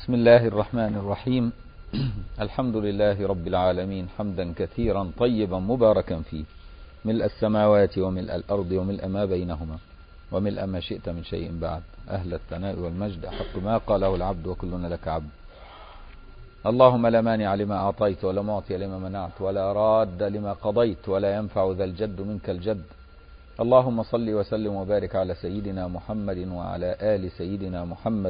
بسم الله الرحمن الرحيم الحمد لله رب العالمين حمدا كثيرا طيبا مباركا فيه ملء السماوات وملء الأرض وملء ما بينهما وملء ما شئت من شيء بعد أهل الثناء والمجد حق ما قاله العبد وكلنا لك عبد اللهم لا مانع لما أعطيت ولا معطي لما منعت ولا راد لما قضيت ولا ينفع ذا الجد منك الجد اللهم صل وسلم وبارك على سيدنا محمد وعلى آل سيدنا محمد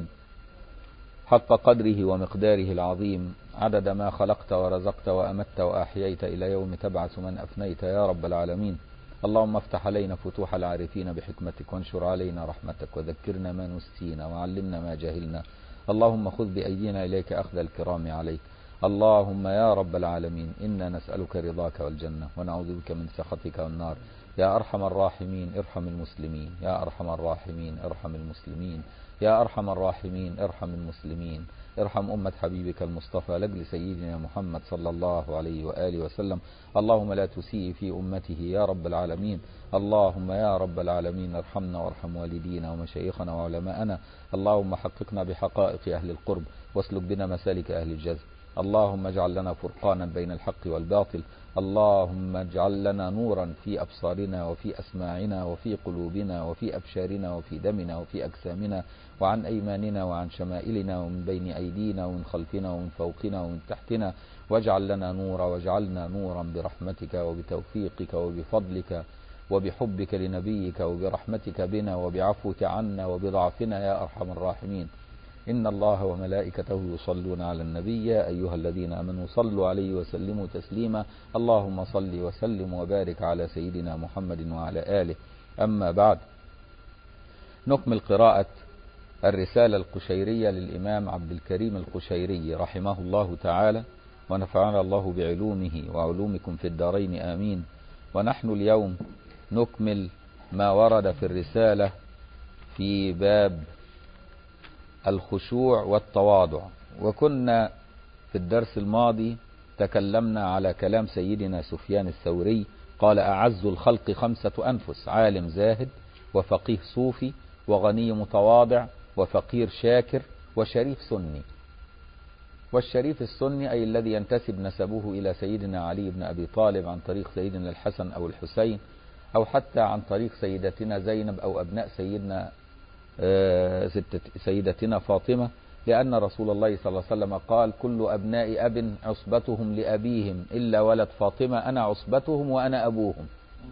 حق قدره ومقداره العظيم عدد ما خلقت ورزقت وأمت وأحييت إلى يوم تبعث من أفنيت يا رب العالمين اللهم افتح علينا فتوح العارفين بحكمتك وانشر علينا رحمتك وذكرنا ما نسينا وعلمنا ما جهلنا اللهم خذ بأيدينا إليك أخذ الكرام عليك اللهم يا رب العالمين إنا نسألك رضاك والجنة ونعوذ بك من سخطك والنار يا أرحم الراحمين ارحم المسلمين يا أرحم الراحمين ارحم المسلمين يا أرحم الراحمين ارحم المسلمين ارحم أمة حبيبك المصطفى لجل سيدنا محمد صلى الله عليه وآله وسلم اللهم لا تسيء في أمته يا رب العالمين اللهم يا رب العالمين ارحمنا وارحم والدينا ومشايخنا وعلماءنا اللهم حققنا بحقائق أهل القرب واسلك بنا مسالك أهل الجزم اللهم اجعل لنا فرقانا بين الحق والباطل اللهم اجعل لنا نورا في أبصارنا وفي أسماعنا وفي قلوبنا وفي أبشارنا وفي دمنا وفي أجسامنا وعن أيماننا وعن شمائلنا ومن بين أيدينا ومن خلفنا ومن فوقنا ومن تحتنا واجعل لنا نورا واجعلنا نورا برحمتك وبتوفيقك وبفضلك وبحبك لنبيك وبرحمتك بنا وبعفوك عنا وبضعفنا يا أرحم الراحمين إن الله وملائكته يصلون على النبي يا أيها الذين أمنوا صلوا عليه وسلموا تسليما اللهم صل وسلم وبارك على سيدنا محمد وعلى آله أما بعد نكمل قراءة الرسالة القشيرية للإمام عبد الكريم القشيري رحمه الله تعالى ونفعنا الله بعلومه وعلومكم في الدارين آمين ونحن اليوم نكمل ما ورد في الرسالة في باب الخشوع والتواضع وكنا في الدرس الماضي تكلمنا على كلام سيدنا سفيان الثوري قال أعز الخلق خمسة أنفس عالم زاهد وفقيه صوفي وغني متواضع وفقير شاكر وشريف سني والشريف السني أي الذي ينتسب نسبه إلى سيدنا علي بن أبي طالب عن طريق سيدنا الحسن أو الحسين أو حتى عن طريق سيدتنا زينب أو أبناء سيدنا سيدتنا فاطمة لأن رسول الله صلى الله عليه وسلم قال كل أبناء أب عصبتهم لأبيهم إلا ولد فاطمة أنا عصبتهم وأنا أبوهم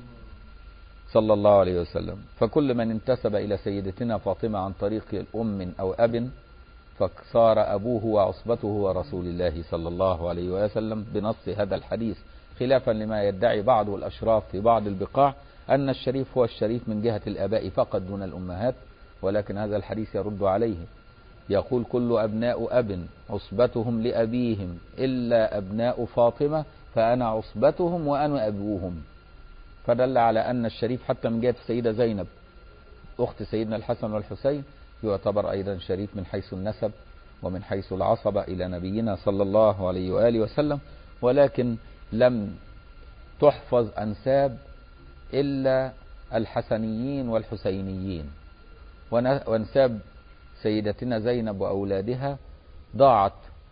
صلى الله عليه وسلم فكل من انتسب إلى سيدتنا فاطمة عن طريق أم أو أب فصار أبوه وعصبته ورسول الله صلى الله عليه وسلم بنص هذا الحديث خلافا لما يدعي بعض الأشراف في بعض البقاع أن الشريف هو الشريف من جهة الآباء فقط دون الأمهات ولكن هذا الحديث يرد عليه يقول كل أبناء أب عصبتهم لأبيهم إلا أبناء فاطمة فأنا عصبتهم وأنا أبوهم فدل على أن الشريف حتى من جهة السيدة زينب أخت سيدنا الحسن والحسين يعتبر أيضا شريف من حيث النسب ومن حيث العصبة إلى نبينا صلى الله عليه وآله وسلم ولكن لم تحفظ أنساب إلا الحسنيين والحسينيين وانساب سيدتنا زينب وأولادها ضاعت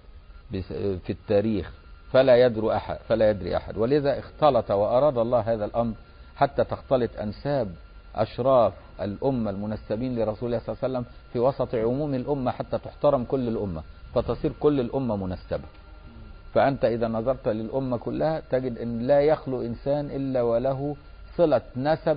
في التاريخ فلا يدري أحد فلا يدري أحد ولذا اختلط وأراد الله هذا الأمر حتى تختلط أنساب أشراف الأمة المنسبين لرسول الله صلى الله عليه وسلم في وسط عموم الأمة حتى تحترم كل الأمة فتصير كل الأمة منسبة فأنت إذا نظرت للأمة كلها تجد أن لا يخلو إنسان إلا وله صلة نسب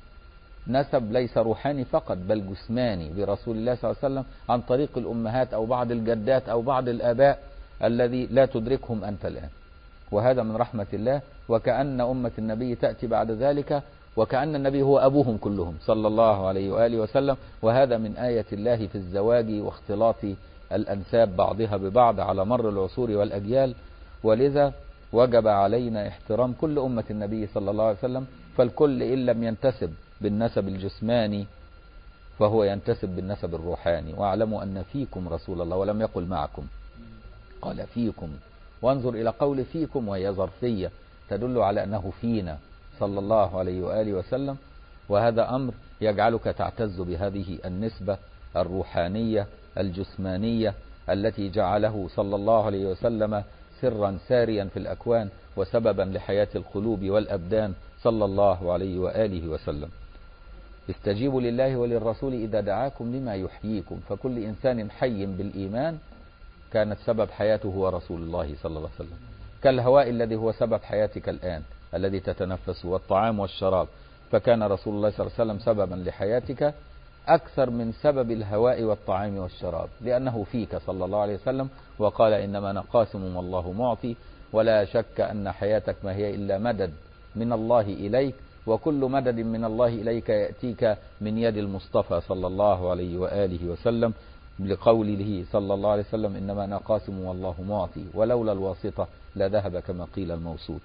نسب ليس روحاني فقط بل جسماني برسول الله صلى الله عليه وسلم عن طريق الأمهات أو بعض الجدات أو بعض الآباء الذي لا تدركهم أنت الآن وهذا من رحمة الله وكأن أمة النبي تأتي بعد ذلك وكأن النبي هو أبوهم كلهم صلى الله عليه وآله وسلم وهذا من آية الله في الزواج واختلاط الأنساب بعضها ببعض على مر العصور والأجيال ولذا وجب علينا احترام كل أمة النبي صلى الله عليه وسلم فالكل إن لم ينتسب بالنسب الجسماني فهو ينتسب بالنسب الروحاني واعلموا أن فيكم رسول الله ولم يقل معكم قال فيكم وانظر إلى قول فيكم وهي ظرفية تدل على أنه فينا صلى الله عليه وآله وسلم وهذا أمر يجعلك تعتز بهذه النسبة الروحانية الجسمانية التي جعله صلى الله عليه وسلم سرا ساريا في الأكوان وسببا لحياة القلوب والأبدان صلى الله عليه وآله وسلم استجيبوا لله وللرسول إذا دعاكم لما يحييكم فكل إنسان حي بالإيمان كانت سبب حياته هو رسول الله صلى الله عليه وسلم كالهواء الذي هو سبب حياتك الآن الذي تتنفس والطعام والشراب فكان رسول الله صلى الله عليه وسلم سببا لحياتك أكثر من سبب الهواء والطعام والشراب لأنه فيك صلى الله عليه وسلم وقال إنما أنا قاسم والله معطي ولا شك أن حياتك ما هي إلا مدد من الله إليك وكل مدد من الله إليك يأتيك من يد المصطفى صلى الله عليه وآله وسلم لقوله صلى الله عليه وسلم إنما أنا قاسم والله معطي ولولا الواسطة لذهب كما قيل الموسوط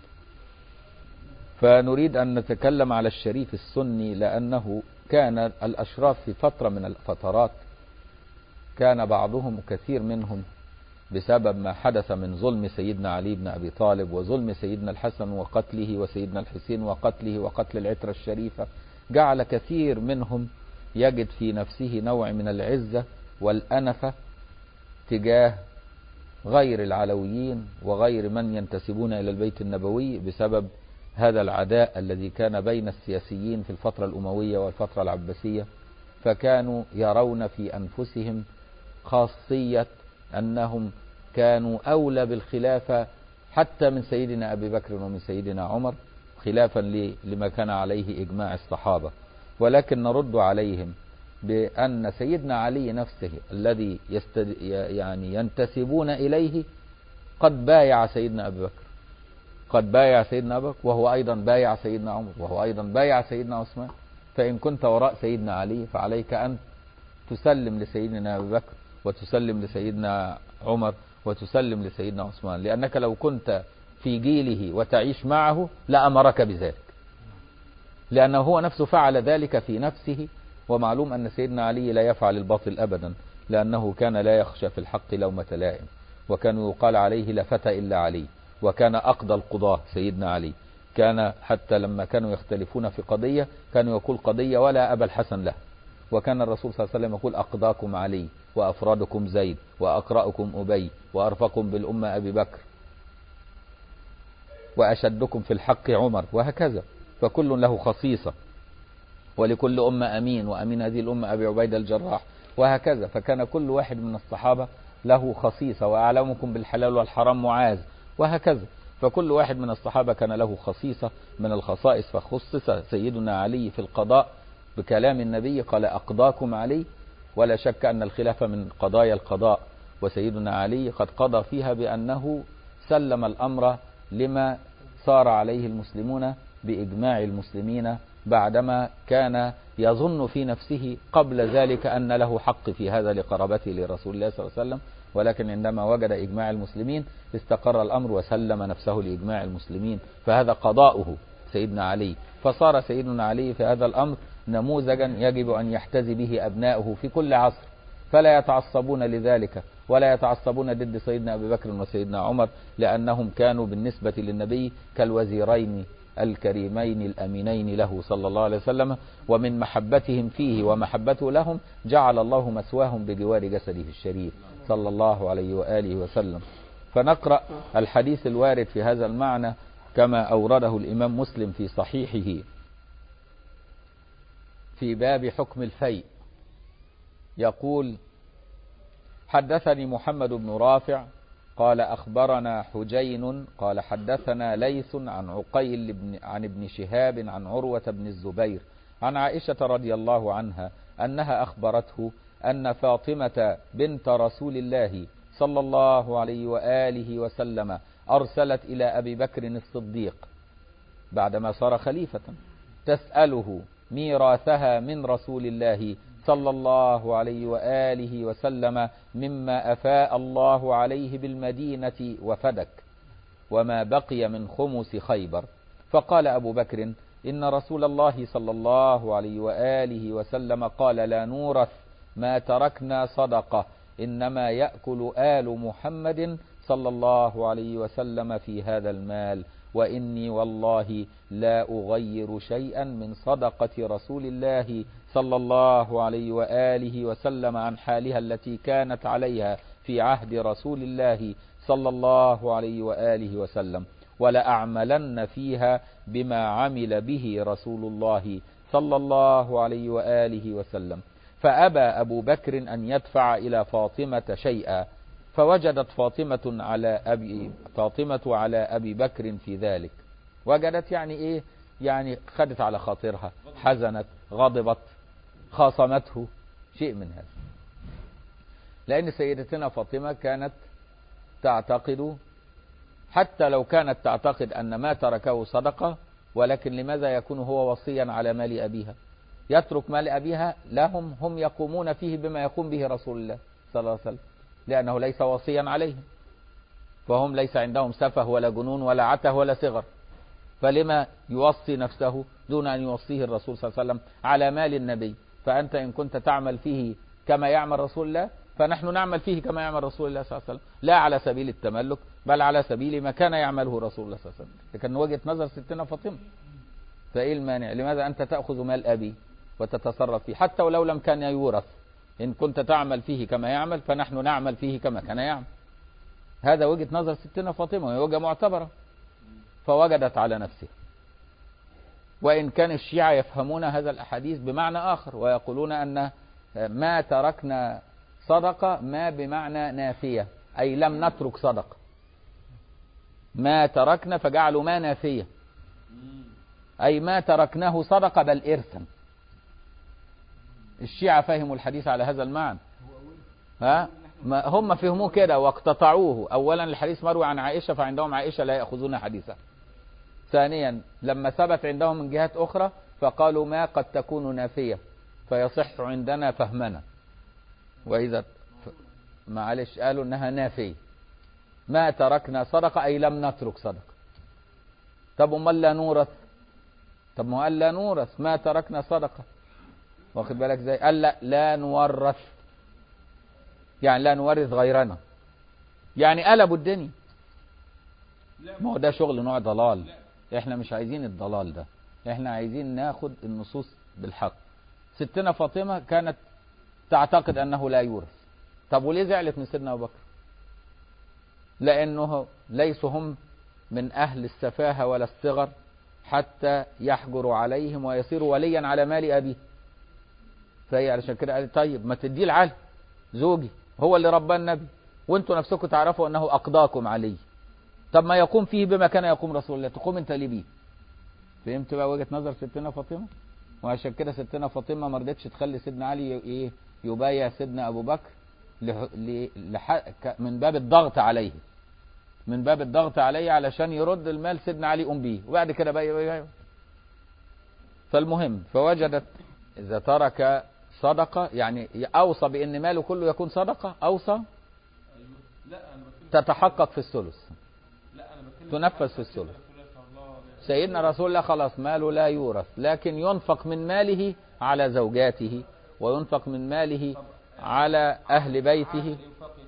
فنريد أن نتكلم على الشريف السني لأنه كان الأشراف في فترة من الفترات كان بعضهم كثير منهم بسبب ما حدث من ظلم سيدنا علي بن أبي طالب وظلم سيدنا الحسن وقتله وسيدنا الحسين وقتله وقتل العترة الشريفة جعل كثير منهم يجد في نفسه نوع من العزة والأنفة تجاه غير العلويين وغير من ينتسبون إلى البيت النبوي بسبب هذا العداء الذي كان بين السياسيين في الفترة الأموية والفترة العباسية فكانوا يرون في أنفسهم خاصية أنهم كانوا أولى بالخلافة حتى من سيدنا أبي بكر ومن سيدنا عمر خلافا لما كان عليه إجماع الصحابة ولكن نرد عليهم بأن سيدنا علي نفسه الذي يستد... يعني ينتسبون إليه قد بايع سيدنا أبي بكر قد بايع سيدنا أبي بكر وهو أيضا بايع سيدنا عمر وهو أيضا بايع سيدنا عثمان فإن كنت وراء سيدنا علي فعليك أن تسلم لسيدنا أبي بكر وتسلم لسيدنا عمر وتسلم لسيدنا عثمان لأنك لو كنت في جيله وتعيش معه لأمرك بذلك لأنه هو نفسه فعل ذلك في نفسه ومعلوم أن سيدنا علي لا يفعل الباطل أبدا لأنه كان لا يخشى في الحق لومة لائم وكان يقال عليه لا فتى إلا علي وكان أقضى القضاة سيدنا علي كان حتى لما كانوا يختلفون في قضية كانوا يقول قضية ولا أبا الحسن له وكان الرسول صلى الله عليه وسلم يقول أقضاكم علي وأفرادكم زيد وأقرأكم أبي وأرفقكم بالأمة أبي بكر وأشدكم في الحق عمر وهكذا فكل له خصيصة ولكل أمة أمين وأمين هذه الأمة أبي عبيد الجراح وهكذا فكان كل واحد من الصحابة له خصيصة وأعلمكم بالحلال والحرام معاذ وهكذا فكل واحد من الصحابة كان له خصيصة من الخصائص فخصص سيدنا علي في القضاء بكلام النبي قال أقضاكم علي ولا شك أن الخلافة من قضايا القضاء وسيدنا علي قد قضى فيها بأنه سلم الأمر لما صار عليه المسلمون بإجماع المسلمين بعدما كان يظن في نفسه قبل ذلك أن له حق في هذا لقرابته لرسول الله صلى الله عليه وسلم ولكن عندما وجد إجماع المسلمين استقر الأمر وسلم نفسه لإجماع المسلمين فهذا قضاؤه سيدنا علي فصار سيدنا علي في هذا الأمر نموذجا يجب أن يحتذي به أبناؤه في كل عصر فلا يتعصبون لذلك ولا يتعصبون ضد سيدنا أبي بكر وسيدنا عمر لأنهم كانوا بالنسبة للنبي كالوزيرين الكريمين الأمينين له صلى الله عليه وسلم ومن محبتهم فيه ومحبته لهم جعل الله مسواهم بجوار جسده الشريف صلى الله عليه وآله وسلم فنقرأ الحديث الوارد في هذا المعنى كما أورده الإمام مسلم في صحيحه في باب حكم الفيء يقول حدثني محمد بن رافع قال أخبرنا حجين قال حدثنا ليث عن عقيل بن عن ابن شهاب عن عروة بن الزبير عن عائشة رضي الله عنها أنها أخبرته أن فاطمة بنت رسول الله صلى الله عليه وآله وسلم أرسلت إلى أبي بكر الصديق بعدما صار خليفة تسأله ميراثها من رسول الله صلى الله عليه وآله وسلم مما أفاء الله عليه بالمدينة وفدك وما بقي من خمس خيبر فقال أبو بكر إن رسول الله صلى الله عليه وآله وسلم قال لا نورث ما تركنا صدقة إنما يأكل آل محمد صلى الله عليه وسلم في هذا المال وإني والله لا أغير شيئا من صدقة رسول الله صلى الله عليه وآله وسلم عن حالها التي كانت عليها في عهد رسول الله صلى الله عليه وآله وسلم ولأعملن فيها بما عمل به رسول الله صلى الله عليه وآله وسلم فأبى أبو بكر أن يدفع إلى فاطمة شيئا فوجدت فاطمة على أبي فاطمة على أبي بكر في ذلك وجدت يعني إيه يعني خدت على خاطرها حزنت غضبت خاصمته شيء من هذا لأن سيدتنا فاطمة كانت تعتقد حتى لو كانت تعتقد أن ما تركه صدقة ولكن لماذا يكون هو وصيا على مال أبيها يترك مال أبيها لهم هم يقومون فيه بما يقوم به رسول الله صلى الله عليه وسلم لأنه ليس وصيا عليهم فهم ليس عندهم سفه ولا جنون ولا عته ولا صغر فلما يوصي نفسه دون أن يوصيه الرسول صلى الله عليه وسلم على مال النبي فأنت إن كنت تعمل فيه كما يعمل رسول الله فنحن نعمل فيه كما يعمل رسول الله صلى الله عليه وسلم لا على سبيل التملك بل على سبيل ما كان يعمله رسول الله صلى الله عليه وسلم لكن وجهة نظر ستنا فاطمة فإيه المانع لماذا أنت تأخذ مال أبي وتتصرف فيه حتى ولو لم كان يورث إن كنت تعمل فيه كما يعمل فنحن نعمل فيه كما كان يعمل هذا وجهة نظر ستنا فاطمة وهي وجهة معتبرة فوجدت على نفسها وإن كان الشيعة يفهمون هذا الأحاديث بمعنى آخر ويقولون أن ما تركنا صدقة ما بمعنى نافية أي لم نترك صدقة ما تركنا فجعلوا ما نافية أي ما تركناه صدقة بل إرثا الشيعة فهموا الحديث على هذا المعنى ها ما هم فهموه كده واقتطعوه أولا الحديث مروي عن عائشة فعندهم عائشة لا يأخذون حديثه ثانيا لما ثبت عندهم من جهات أخرى فقالوا ما قد تكون نافية فيصح عندنا فهمنا وإذا معلش قالوا إنها نافية ما تركنا صدقة أي لم نترك صدقة طب أمال لا نورث طب ما قال لا نورث ما تركنا صدقة واخد بالك زي قال لا لا نورث يعني لا نورث غيرنا يعني قلبوا الدنيا ما هو ده شغل نوع ضلال احنا مش عايزين الضلال ده احنا عايزين ناخد النصوص بالحق ستنا فاطمة كانت تعتقد انه لا يورث طب وليه زعلت من سيدنا ابو بكر لانه ليسوا هم من اهل السفاهة ولا الصغر حتى يحجروا عليهم ويصيروا وليا على مال ابيه فهي علشان كده قالت طيب ما تديه لعلي زوجي هو اللي ربى النبي وانتوا نفسكم تعرفوا انه اقضاكم عليه طب ما يقوم فيه بما كان يقوم رسول الله تقوم انت ليه بيه فهمت بقى وجهه نظر ستنا فاطمه وعشان كده ستنا فاطمه ما رضتش تخلي سيدنا علي ايه يبايع سيدنا ابو بكر لح... من باب الضغط عليه من باب الضغط عليه علشان يرد المال سيدنا علي يقوم بيه وبعد كده بقى يبايع فالمهم فوجدت اذا ترك صدقه يعني اوصى بان ماله كله يكون صدقه اوصى تتحقق في الثلث تنفذ في الثلث سيدنا رسول الله خلاص ماله لا يورث لكن ينفق من ماله على زوجاته وينفق من ماله على أهل بيته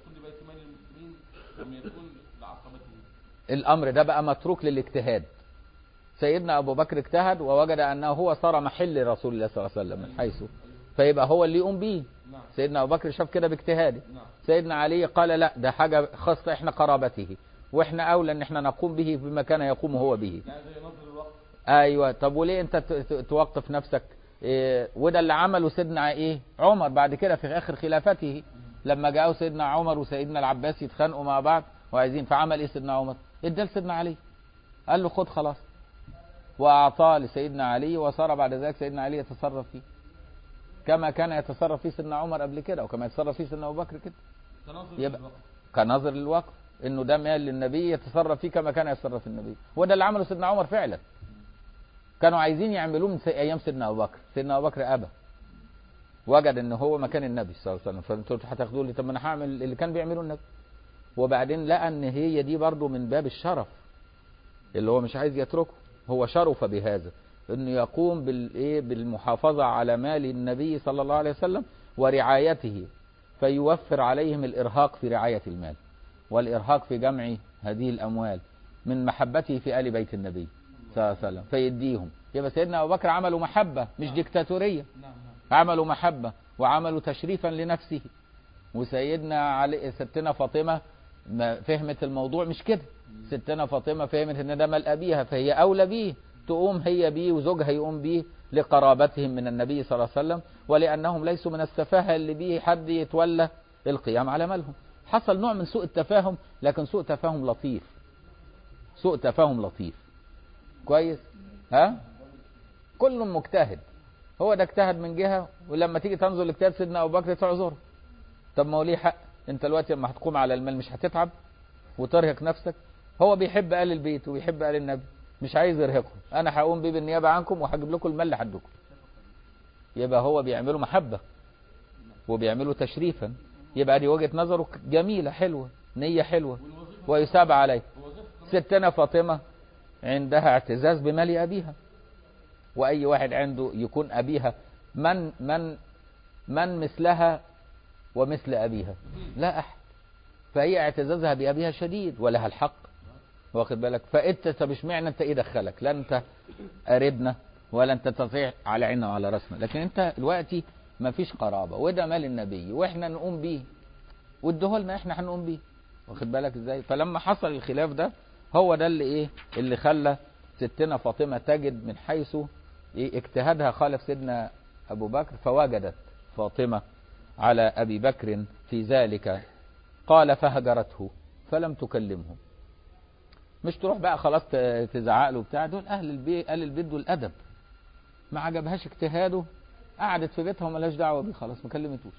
الأمر ده بقى متروك للاجتهاد سيدنا أبو بكر اجتهد ووجد أنه هو صار محل رسول الله صلى الله عليه وسلم من حيث فيبقى هو اللي يقوم بيه سيدنا أبو بكر شاف كده باجتهاده سيدنا علي قال لا ده حاجة خاصة احنا قرابته واحنا اولى ان احنا نقوم به بما كان يقوم هو به ايوه طب وليه انت توقف نفسك إيه وده اللي عمله سيدنا ايه عمر بعد كده في اخر خلافته لما جاءوا سيدنا عمر وسيدنا العباس يتخانقوا مع بعض وعايزين فعمل ايه سيدنا عمر ادى لسيدنا علي قال له خد خلاص واعطاه لسيدنا علي وصار بعد ذلك سيدنا علي يتصرف فيه كما كان يتصرف فيه سيدنا عمر قبل كده وكما يتصرف فيه سيدنا ابو بكر كده يبقى كنظر للوقف انه ده مال للنبي يتصرف فيه كما كان يتصرف النبي وده اللي عمله سيدنا عمر فعلا كانوا عايزين يعملوه من ايام سيدنا ابو بكر سيدنا ابو بكر ابى وجد ان هو مكان النبي صلى الله عليه وسلم فانتوا هتاخدوه لي طب ما انا هعمل اللي كان بيعمله النبي وبعدين لقى ان هي دي برضه من باب الشرف اللي هو مش عايز يتركه هو شرف بهذا انه يقوم بالايه بالمحافظه على مال النبي صلى الله عليه وسلم ورعايته فيوفر عليهم الارهاق في رعايه المال والإرهاق في جمع هذه الأموال من محبته في آل بيت النبي صلى الله عليه وسلم فيديهم يبقى سيدنا أبو بكر عملوا محبة مش ديكتاتورية عملوا محبة وعملوا تشريفا لنفسه وسيدنا علي ستنا فاطمة ما فهمت الموضوع مش كده ستنا فاطمة فهمت ان ده مال ابيها فهي اولى بيه تقوم هي بيه وزوجها يقوم بيه لقرابتهم من النبي صلى الله عليه وسلم ولانهم ليسوا من السفاهة اللي بيه حد يتولى القيام على مالهم حصل نوع من سوء التفاهم لكن سوء تفاهم لطيف سوء تفاهم لطيف كويس ها كل مجتهد هو ده اجتهد من جهة ولما تيجي تنظر لاجتهاد سيدنا ابو بكر تعذره طب ما هو ليه حق انت دلوقتي لما هتقوم على المال مش هتتعب وترهق نفسك هو بيحب اهل البيت وبيحب اهل النبي مش عايز يرهقهم انا هقوم بيه بالنيابه عنكم وهجيب لكم المال لحدكم يبقى هو بيعملوا محبه وبيعملوا تشريفا يبقى دي وجهه نظره جميله حلوه نيه حلوه ويساب عليه ستنا فاطمه عندها اعتزاز بمال ابيها واي واحد عنده يكون ابيها من من من مثلها ومثل ابيها لا احد فهي اعتزازها بابيها شديد ولها الحق واخد بالك فانت طب اشمعنى انت ايه دخلك لا انت قريبنا ولا انت تطيع على عيننا وعلى راسنا لكن انت دلوقتي ما فيش قرابه وده مال النبي واحنا نقوم بيه واديه لنا احنا هنقوم بيه واخد بالك ازاي فلما حصل الخلاف ده هو ده اللي ايه اللي خلى ستنا فاطمه تجد من حيث إيه اجتهادها خالف سيدنا ابو بكر فوجدت فاطمه على ابي بكر في ذلك قال فهجرته فلم تكلمه مش تروح بقى خلاص تزعق له بتاع دول اهل البيت اهل البيت دول ادب ما عجبهاش اجتهاده قعدت في بيتها وملهاش دعوه بيه خلاص ما كلمتوش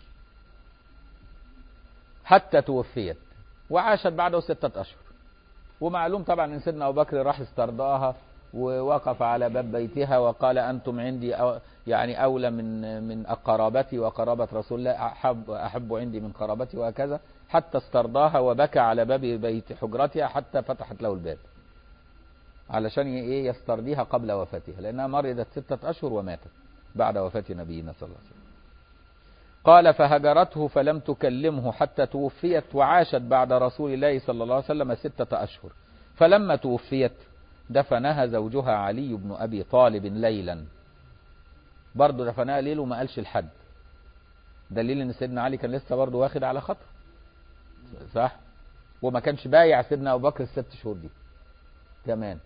حتى توفيت وعاشت بعده ستة أشهر ومعلوم طبعا ان سيدنا ابو بكر راح استرضاها ووقف على باب بيتها وقال انتم عندي أو يعني اولى من من قرابتي وقرابه رسول الله احب احب عندي من قرابتي وهكذا حتى استرضاها وبكى على باب بيت حجرتها حتى فتحت له الباب علشان ايه يسترضيها قبل وفاتها لانها مرضت ستة اشهر وماتت بعد وفاة نبينا صلى الله عليه وسلم قال فهجرته فلم تكلمه حتى توفيت وعاشت بعد رسول الله صلى الله عليه وسلم ستة أشهر فلما توفيت دفنها زوجها علي بن أبي طالب ليلا برضه دفنها ليل وما قالش الحد دليل ان سيدنا علي كان لسه برضه واخد على خطر صح وما كانش بايع سيدنا ابو بكر الست شهور دي كمان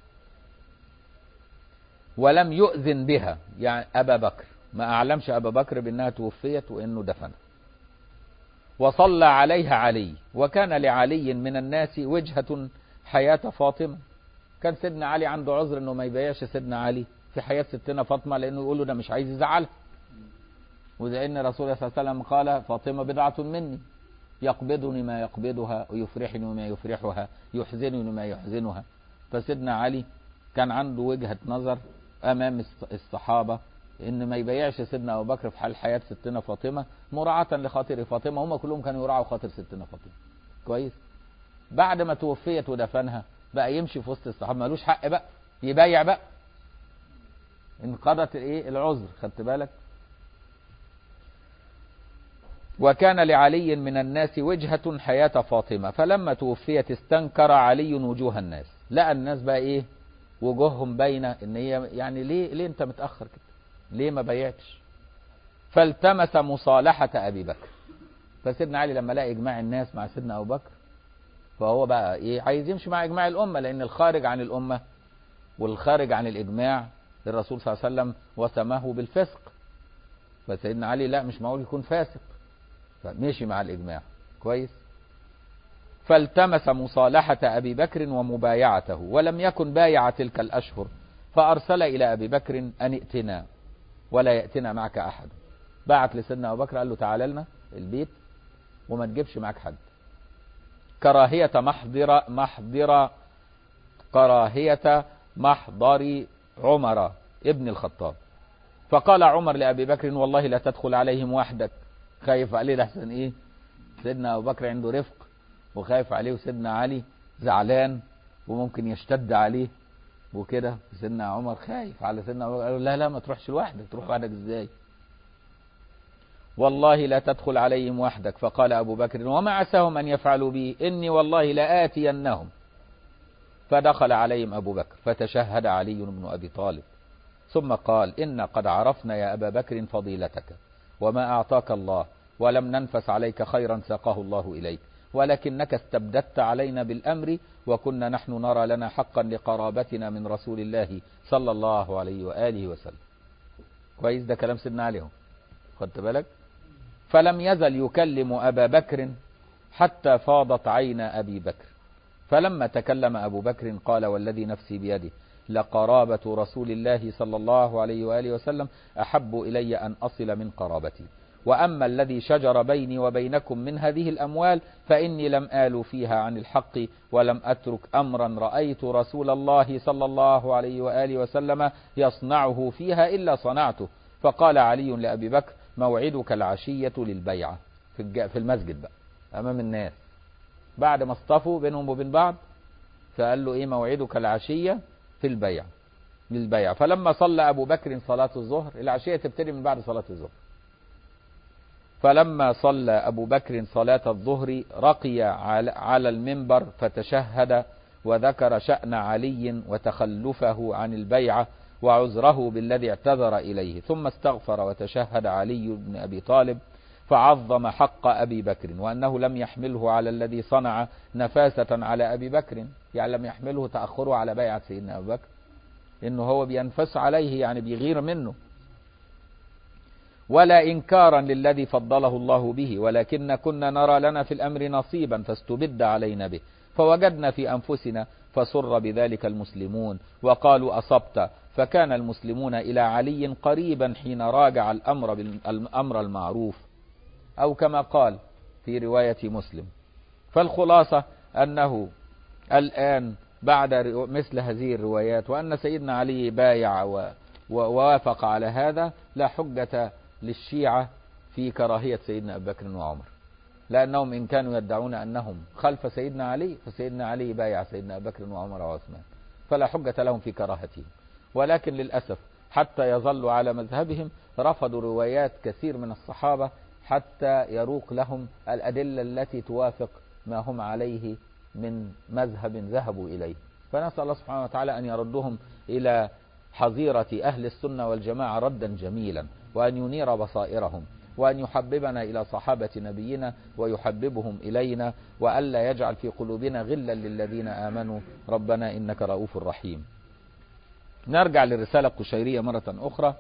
ولم يؤذن بها يعني ابا بكر ما اعلمش ابا بكر بانها توفيت وانه دفنها وصلى عليها علي وكان لعلي من الناس وجهة حياة فاطمة كان سيدنا علي عنده عذر انه ما يبايعش سيدنا علي في حياة ستنا فاطمة لانه يقول له ده مش عايز يزعلها وزي ان رسول الله صلى الله عليه وسلم قال فاطمة بضعة مني يقبضني ما يقبضها ويفرحني ما يفرحها يحزنني ما يحزنها فسيدنا علي كان عنده وجهة نظر امام الصحابة ان ما يبيعش سيدنا ابو بكر في حال حياة ستنا فاطمة مراعاة لخاطر فاطمة هم كلهم كانوا يراعوا خاطر ستنا فاطمة كويس بعد ما توفيت ودفنها بقى يمشي في وسط الصحابة مالوش حق بقى يبيع بقى انقضت الايه العذر خدت بالك وكان لعلي من الناس وجهة حياة فاطمة فلما توفيت استنكر علي وجوه الناس لقى الناس بقى ايه وجوههم باينة ان هي يعني ليه ليه انت متأخر كده ليه ما بيعتش فالتمس مصالحة ابي بكر فسيدنا علي لما لقى اجماع الناس مع سيدنا ابو بكر فهو بقى ايه عايز يمشي مع اجماع الامة لان الخارج عن الامة والخارج عن الاجماع الرسول صلى الله عليه وسلم وسماه بالفسق فسيدنا علي لا مش معقول يكون فاسق فمشي مع الإجماع كويس فالتمس مصالحة أبي بكر ومبايعته ولم يكن بايع تلك الأشهر فأرسل إلى أبي بكر أن ائتنا ولا يأتنا معك أحد بعت لسيدنا أبو بكر قال له تعالى لنا البيت وما تجيبش معك حد كراهية محضر محضر كراهية محضر عمر ابن الخطاب فقال عمر لأبي بكر والله لا تدخل عليهم وحدك خايف عليه لحسن ايه سيدنا ابو بكر عنده رفق وخايف عليه وسيدنا علي زعلان وممكن يشتد عليه وكده سيدنا عمر خايف على سيدنا ابو بكر قال له لا لا ما تروحش لوحدك تروح وحدك ازاي والله لا تدخل عليهم وحدك فقال ابو بكر وما عساهم ان يفعلوا بي اني والله لاتينهم فدخل عليهم ابو بكر فتشهد علي بن ابي طالب ثم قال ان قد عرفنا يا ابا بكر فضيلتك وما أعطاك الله ولم ننفس عليك خيرا ساقه الله إليك ولكنك استبددت علينا بالأمر وكنا نحن نرى لنا حقا لقرابتنا من رسول الله صلى الله عليه وآله وسلم كويس ده كلام سيدنا عليهم خدت بالك فلم يزل يكلم أبا بكر حتى فاضت عين أبي بكر فلما تكلم أبو بكر قال والذي نفسي بيده لقرابة رسول الله صلى الله عليه وآله وسلم أحب إلي أن أصل من قرابتي وأما الذي شجر بيني وبينكم من هذه الأموال فإني لم آل فيها عن الحق ولم أترك أمرا رأيت رسول الله صلى الله عليه وآله وسلم يصنعه فيها إلا صنعته فقال علي لأبي بكر موعدك العشية للبيعة في المسجد بقى أمام الناس بعد ما اصطفوا بينهم وبين بعض فقال له إيه موعدك العشية في البيع للبيع فلما صلى أبو بكر صلاة الظهر العشية تبتدي من بعد صلاة الظهر فلما صلى أبو بكر صلاة الظهر رقي على المنبر فتشهد وذكر شأن علي وتخلفه عن البيعة وعذره بالذي اعتذر إليه ثم استغفر وتشهد علي بن أبي طالب فعظم حق أبي بكر وأنه لم يحمله على الذي صنع نفاسة على أبي بكر يعني لم يحمله تأخره على بيعة سيدنا أبو بكر إنه هو بينفس عليه يعني بيغير منه ولا إنكارا للذي فضله الله به ولكن كنا نرى لنا في الأمر نصيبا فاستبد علينا به فوجدنا في أنفسنا فسر بذلك المسلمون وقالوا أصبت فكان المسلمون إلى علي قريبا حين راجع الأمر, الأمر المعروف أو كما قال في رواية مسلم فالخلاصة أنه الآن بعد مثل هذه الروايات وأن سيدنا علي بايع ووافق على هذا لا حجة للشيعة في كراهية سيدنا أبي بكر وعمر لأنهم إن كانوا يدعون أنهم خلف سيدنا علي فسيدنا علي بايع سيدنا أبي بكر وعمر وعثمان فلا حجة لهم في كراهتهم ولكن للأسف حتى يظلوا على مذهبهم رفضوا روايات كثير من الصحابة حتى يروق لهم الأدلة التي توافق ما هم عليه من مذهب ذهبوا إليه فنسأل الله سبحانه وتعالى أن يردهم إلى حظيرة أهل السنة والجماعة ردا جميلا وأن ينير بصائرهم وأن يحببنا إلى صحابة نبينا ويحببهم إلينا وألا يجعل في قلوبنا غلا للذين آمنوا ربنا إنك رؤوف رحيم نرجع للرسالة القشيرية مرة أخرى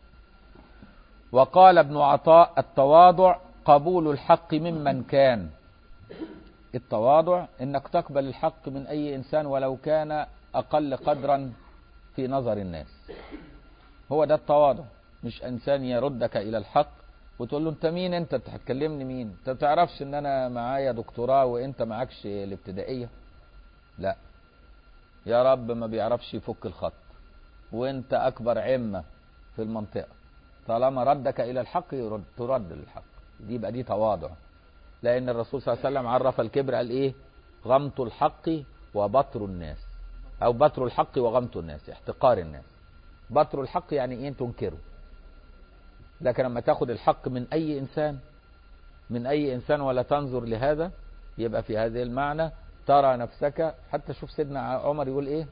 وقال ابن عطاء التواضع قبول الحق ممن كان التواضع انك تقبل الحق من اي انسان ولو كان اقل قدرا في نظر الناس هو ده التواضع مش انسان يردك الى الحق وتقول له انت مين انت انت هتكلمني مين انت تعرفش ان انا معايا دكتوراه وانت معكش الابتدائيه لا يا رب ما بيعرفش يفك الخط وانت اكبر عمه في المنطقه طالما ردك الى الحق يرد ترد للحق دي يبقى دي تواضع لان الرسول صلى الله عليه وسلم عرف الكبر قال ايه غمط الحق وبطر الناس او بطر الحق وغمط الناس احتقار الناس بطر الحق يعني ايه تنكره لكن لما تاخد الحق من اي انسان من اي انسان ولا تنظر لهذا يبقى في هذه المعنى ترى نفسك حتى شوف سيدنا عمر يقول ايه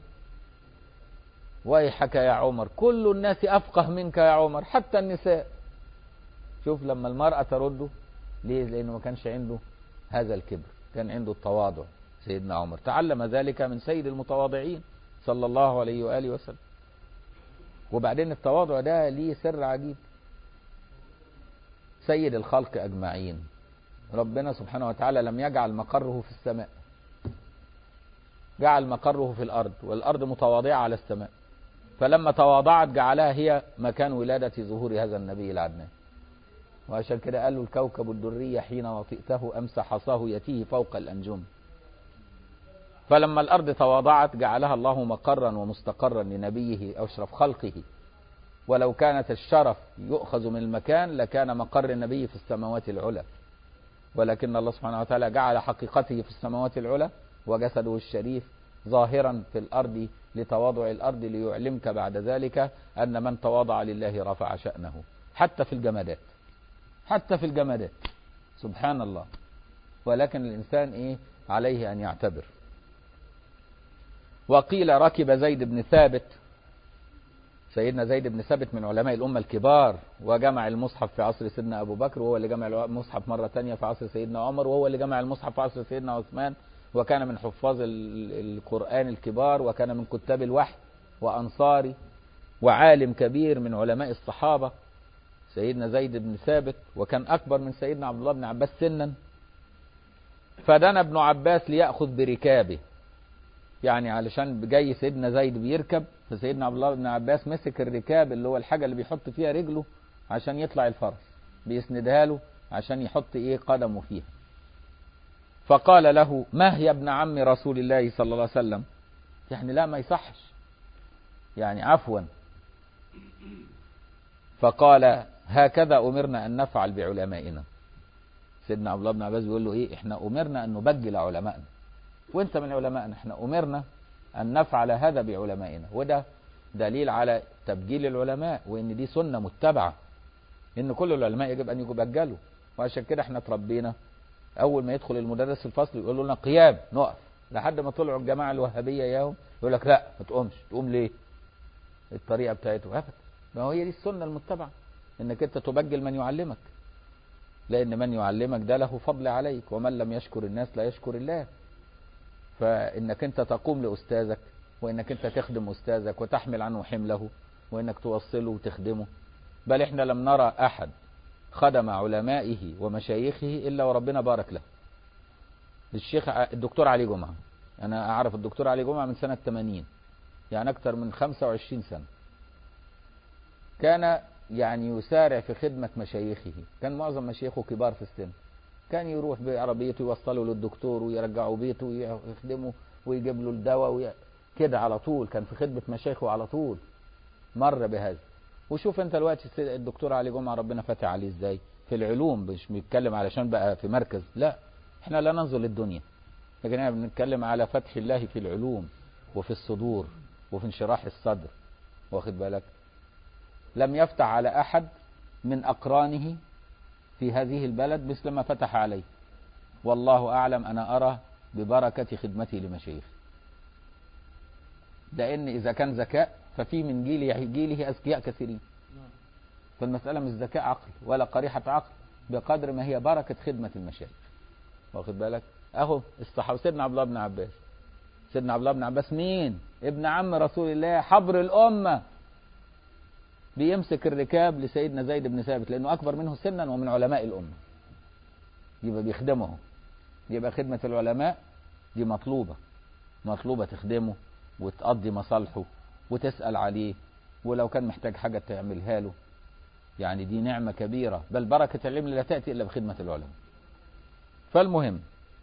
ويحك يا عمر كل الناس أفقه منك يا عمر حتى النساء شوف لما المرأة ترده ليه لأنه ما كانش عنده هذا الكبر كان عنده التواضع سيدنا عمر تعلم ذلك من سيد المتواضعين صلى الله عليه وآله وسلم وبعدين التواضع ده ليه سر عجيب سيد الخلق أجمعين ربنا سبحانه وتعالى لم يجعل مقره في السماء جعل مقره في الأرض والأرض متواضعة على السماء فلما تواضعت جعلها هي مكان ولادة ظهور هذا النبي العدنان وعشان كده قالوا الكوكب الدري حين وطئته أمس حصاه يتيه فوق الأنجم فلما الأرض تواضعت جعلها الله مقرا ومستقرا لنبيه أشرف خلقه ولو كانت الشرف يؤخذ من المكان لكان مقر النبي في السماوات العلى ولكن الله سبحانه وتعالى جعل حقيقته في السماوات العلى وجسده الشريف ظاهرا في الأرض لتواضع الأرض ليعلمك بعد ذلك أن من تواضع لله رفع شأنه حتى في الجمادات حتى في الجمادات سبحان الله ولكن الإنسان إيه عليه أن يعتبر وقيل ركب زيد بن ثابت سيدنا زيد بن ثابت من علماء الأمة الكبار وجمع المصحف في عصر سيدنا أبو بكر وهو اللي جمع المصحف مرة تانية في عصر سيدنا عمر وهو اللي جمع المصحف في عصر سيدنا عثمان وكان من حفاظ القرآن الكبار وكان من كتاب الوحي وأنصاري وعالم كبير من علماء الصحابة سيدنا زيد بن ثابت وكان أكبر من سيدنا عبد الله بن عباس سنا فدنا ابن عباس ليأخذ بركابه يعني علشان جاي سيدنا زيد بيركب فسيدنا عبد الله بن عباس مسك الركاب اللي هو الحاجة اللي بيحط فيها رجله عشان يطلع الفرس بيسندها له عشان يحط ايه قدمه فيها فقال له ما هي ابن عم رسول الله صلى الله عليه وسلم يعني لا ما يصحش يعني عفوا فقال هكذا أمرنا أن نفعل بعلمائنا سيدنا عبد الله بن عباس بيقول له ايه احنا أمرنا أن نبجل علمائنا وانت من علمائنا احنا أمرنا أن نفعل هذا بعلمائنا وده دليل على تبجيل العلماء وإن دي سنة متبعة إن كل العلماء يجب أن يبجلوا وعشان كده احنا تربينا أول ما يدخل المدرس في الفصل يقول لنا قيام نقف لحد ما طلعوا الجماعة الوهابية ياهم يقول لك لا ما تقومش تقوم ليه الطريقة بتاعته أبدا ما هو هي دي السنة المتبعة إنك أنت تبجل من يعلمك لأن من يعلمك ده له فضل عليك ومن لم يشكر الناس لا يشكر الله فإنك أنت تقوم لأستاذك وإنك أنت تخدم أستاذك وتحمل عنه حمله وإنك توصله وتخدمه بل إحنا لم نرى أحد خدم علمائه ومشايخه إلا وربنا بارك له الشيخ الدكتور علي جمعة أنا أعرف الدكتور علي جمعة من سنة 80 يعني أكثر من 25 سنة كان يعني يسارع في خدمة مشايخه كان معظم مشايخه كبار في السن كان يروح بعربيته يوصله للدكتور ويرجعه بيته ويخدمه ويجيب له الدواء وي... كده على طول كان في خدمة مشايخه على طول مر بهذا وشوف انت دلوقتي الدكتور علي جمعة ربنا فتح عليه ازاي في العلوم مش بيتكلم علشان بقى في مركز لا احنا لا ننظر للدنيا لكن احنا بنتكلم على فتح الله في العلوم وفي الصدور وفي انشراح الصدر واخد بالك لم يفتح على احد من اقرانه في هذه البلد مثل ما فتح عليه والله اعلم انا ارى ببركة خدمتي لمشايخ لان اذا كان ذكاء ففي من جيله جيله اذكياء كثيرين فالمسألة مش ذكاء عقل ولا قريحة عقل بقدر ما هي بركة خدمة المشايخ واخد بالك اهو الصحابة سيدنا عبد الله بن عباس سيدنا عبد الله بن عباس مين ابن عم رسول الله حبر الأمة بيمسك الركاب لسيدنا زيد بن ثابت لأنه أكبر منه سنا ومن علماء الأمة يبقى بيخدمه يبقى خدمة العلماء دي مطلوبة مطلوبة تخدمه وتقضي مصالحه وتسأل عليه ولو كان محتاج حاجة تعملها له يعني دي نعمة كبيرة بل بركة العلم لا تأتي إلا بخدمة العلماء فالمهم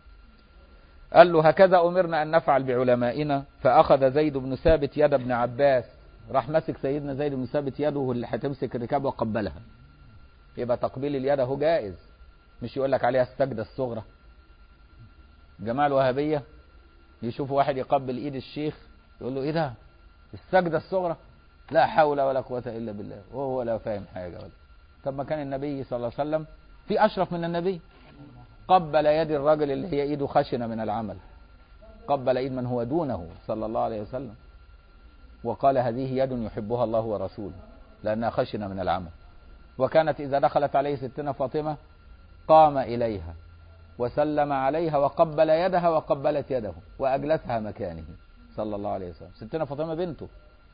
قال له هكذا أمرنا أن نفعل بعلمائنا فأخذ زيد بن ثابت يد ابن عباس راح مسك سيدنا زيد بن ثابت يده اللي هتمسك الركاب وقبلها يبقى تقبيل اليد اهو جائز مش يقول لك عليها السجدة الصغرى جماعة الوهابية يشوفوا واحد يقبل ايد الشيخ يقول له ايه ده السجدة الصغرى لا حول ولا قوة الا بالله وهو لا فاهم حاجة ولا طب ما كان النبي صلى الله عليه وسلم في اشرف من النبي قبل يد الرجل اللي هي ايده خشنة من العمل قبل ايد من هو دونه صلى الله عليه وسلم وقال هذه يد يحبها الله ورسوله لأنها خشنة من العمل وكانت إذا دخلت عليه ستنا فاطمة قام إليها وسلم عليها وقبل يدها وقبلت يده وأجلسها مكانه صلى الله عليه وسلم ستنا فاطمة بنته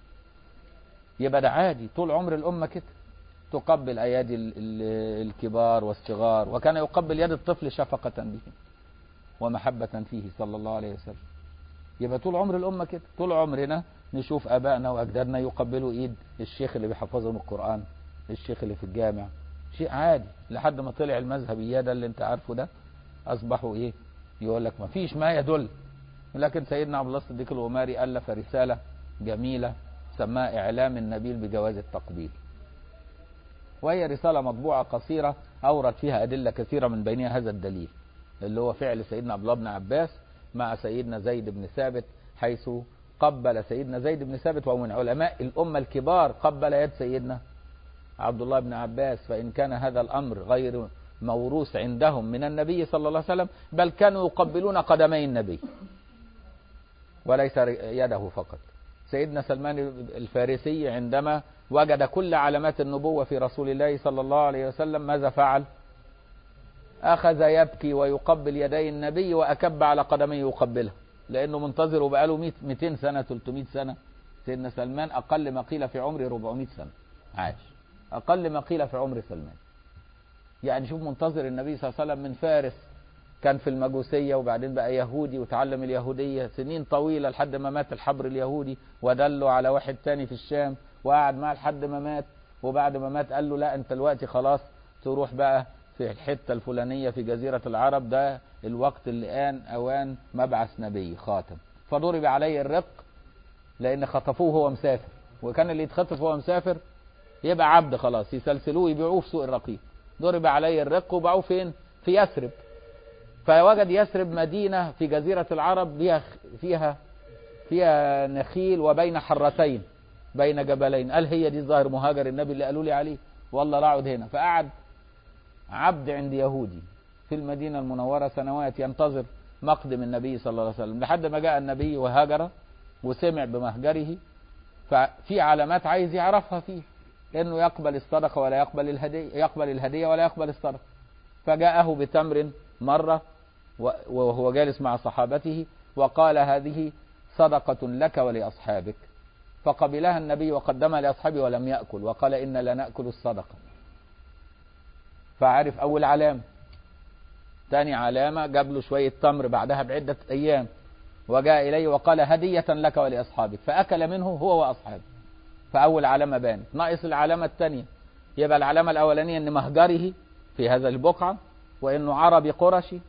يبقى ده عادي طول عمر الأمة كده تقبل أيادي الكبار والصغار وكان يقبل يد الطفل شفقة به ومحبة فيه صلى الله عليه وسلم يبقى طول عمر الأمة كده طول عمرنا نشوف ابائنا واجدادنا يقبلوا ايد الشيخ اللي بيحفظهم القران الشيخ اللي في الجامع شيء عادي لحد ما طلع المذهبيه ده اللي انت عارفه ده اصبحوا ايه يقول لك ما فيش ما يدل لكن سيدنا عبد الله الصديق الغماري الف رساله جميله سماها اعلام النبيل بجواز التقبيل وهي رساله مطبوعه قصيره اورد فيها ادله كثيره من بينها هذا الدليل اللي هو فعل سيدنا عبد الله بن عباس مع سيدنا زيد بن ثابت حيث قبل سيدنا زيد بن ثابت وهو من علماء الأمة الكبار قبل يد سيدنا عبد الله بن عباس فإن كان هذا الأمر غير موروث عندهم من النبي صلى الله عليه وسلم بل كانوا يقبلون قدمي النبي وليس يده فقط سيدنا سلمان الفارسي عندما وجد كل علامات النبوة في رسول الله صلى الله عليه وسلم ماذا فعل أخذ يبكي ويقبل يدي النبي وأكب على قدميه يقبلها لأنه منتظر بقاله 200 سنة 300 سنة سيدنا سلمان أقل ما قيل في عمره 400 سنة عاش أقل ما قيل في عمر سلمان يعني شوف منتظر النبي صلى الله عليه وسلم من فارس كان في المجوسية وبعدين بقى يهودي وتعلم اليهودية سنين طويلة لحد ما مات الحبر اليهودي ودله على واحد تاني في الشام وقعد معاه لحد ما مات وبعد ما مات قال له لا انت دلوقتي خلاص تروح بقى في الحتة الفلانية في جزيرة العرب ده الوقت اللي آن أوان مبعث نبي خاتم فضرب عليه الرق لأن خطفوه وهو مسافر وكان اللي يتخطف وهو مسافر يبقى عبد خلاص يسلسلوه يبيعوه في سوق الرقيق ضرب عليه الرق وباعوه فين في يثرب فوجد يثرب مدينة في جزيرة العرب فيها فيها فيها نخيل وبين حرتين بين جبلين قال هي دي الظاهر مهاجر النبي اللي قالوا لي عليه والله لا اقعد هنا فقعد عبد عند يهودي في المدينة المنورة سنوات ينتظر مقدم النبي صلى الله عليه وسلم لحد ما جاء النبي وهاجر وسمع بمهجره ففي علامات عايز يعرفها فيه انه يقبل الصدقة ولا يقبل الهدية يقبل الهدية ولا يقبل الصدقة فجاءه بتمر مرة وهو جالس مع صحابته وقال هذه صدقة لك ولأصحابك فقبلها النبي وقدمها لأصحابه ولم يأكل وقال إن لا نأكل الصدقة فعرف أول علامة ثاني علامة جاب له شوية تمر بعدها بعدة أيام وجاء إليه وقال هدية لك ولأصحابك فأكل منه هو وأصحابه فأول علامة بانت ناقص العلامة الثانية يبقى العلامة الأولانية أن مهجره في هذا البقعة وأنه عربي قرشي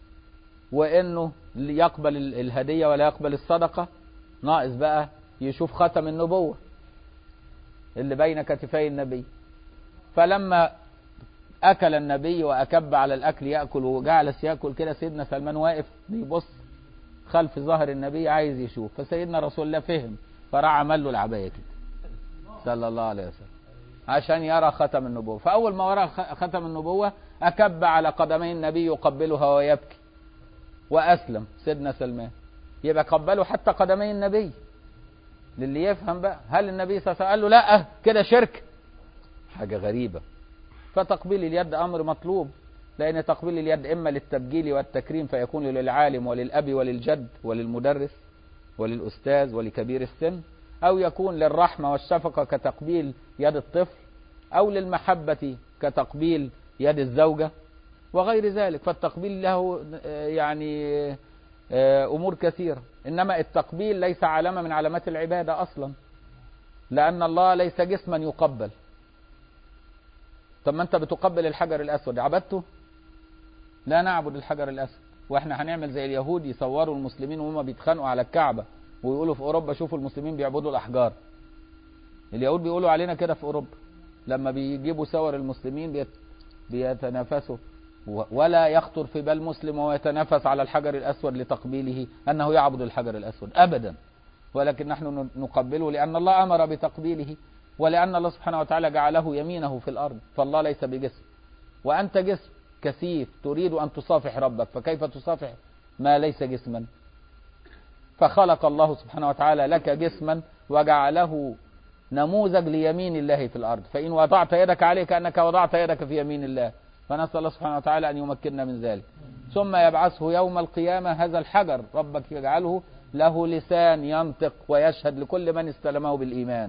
وأنه يقبل الهدية ولا يقبل الصدقة ناقص بقى يشوف ختم النبوة اللي بين كتفي النبي فلما أكل النبي وأكب على الأكل يأكل وجعلس يأكل كده سيدنا سلمان واقف بيبص خلف ظهر النبي عايز يشوف فسيدنا رسول الله فهم فراح عمل له العباية كده صلى الله عليه وسلم عشان يرى ختم النبوة فأول ما ورى ختم النبوة أكب على قدمي النبي يقبلها ويبكي وأسلم سيدنا سلمان يبقى قبلوا حتى قدمي النبي للي يفهم بقى هل النبي صلى الله عليه وسلم قال له لا كده شرك حاجة غريبة فتقبيل اليد أمر مطلوب لأن تقبيل اليد إما للتبجيل والتكريم فيكون للعالم وللأب وللجد وللمدرس وللأستاذ ولكبير السن أو يكون للرحمة والشفقة كتقبيل يد الطفل أو للمحبة كتقبيل يد الزوجة وغير ذلك فالتقبيل له يعني أمور كثيرة إنما التقبيل ليس علامة من علامات العبادة أصلا لأن الله ليس جسما يقبل طب ما أنت بتقبل الحجر الأسود عبدته لا نعبد الحجر الأسود وإحنا هنعمل زي اليهود يصوروا المسلمين وهم بيتخانقوا على الكعبة ويقولوا في أوروبا شوفوا المسلمين بيعبدوا الأحجار اليهود بيقولوا علينا كده في أوروبا لما بيجيبوا صور المسلمين بيت بيتنافسوا ولا يخطر في بال مسلم وهو يتنافس على الحجر الأسود لتقبيله أنه يعبد الحجر الأسود أبدا ولكن نحن نقبله لأن الله أمر بتقبيله ولأن الله سبحانه وتعالى جعله يمينه في الأرض فالله ليس بجسم وأنت جسم كثيف تريد أن تصافح ربك فكيف تصافح ما ليس جسما فخلق الله سبحانه وتعالى لك جسما وجعله نموذج ليمين الله في الأرض فإن وضعت يدك عليه كأنك وضعت يدك في يمين الله فنسأل الله سبحانه وتعالى أن يمكننا من ذلك ثم يبعثه يوم القيامة هذا الحجر ربك يجعله له لسان ينطق ويشهد لكل من استلمه بالإيمان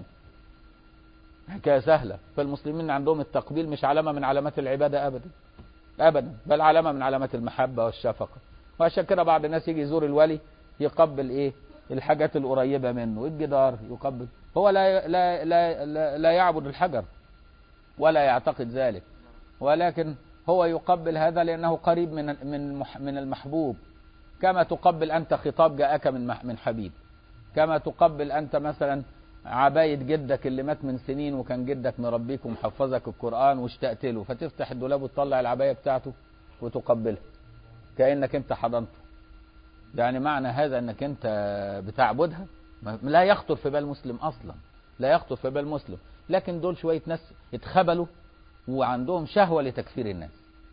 حكاية سهلة فالمسلمين عندهم التقبيل مش علامة من علامات العبادة أبدا أبدا بل علامة من علامات المحبة والشفقة وعشان كده بعض الناس يجي يزور الولي يقبل إيه الحاجات القريبة منه الجدار يقبل هو لا لا لا لا, لا يعبد الحجر ولا يعتقد ذلك ولكن هو يقبل هذا لأنه قريب من من من المحبوب كما تقبل أنت خطاب جاءك من من حبيب كما تقبل أنت مثلا عباية جدك اللي مات من سنين وكان جدك مربيك ومحفظك القرآن واشتقت له فتفتح الدولاب وتطلع العباية بتاعته وتقبلها كأنك انت حضنته يعني معنى هذا انك انت بتعبدها لا يخطر في بال مسلم اصلا لا يخطر في بال مسلم لكن دول شوية ناس اتخبلوا وعندهم شهوة لتكفير الناس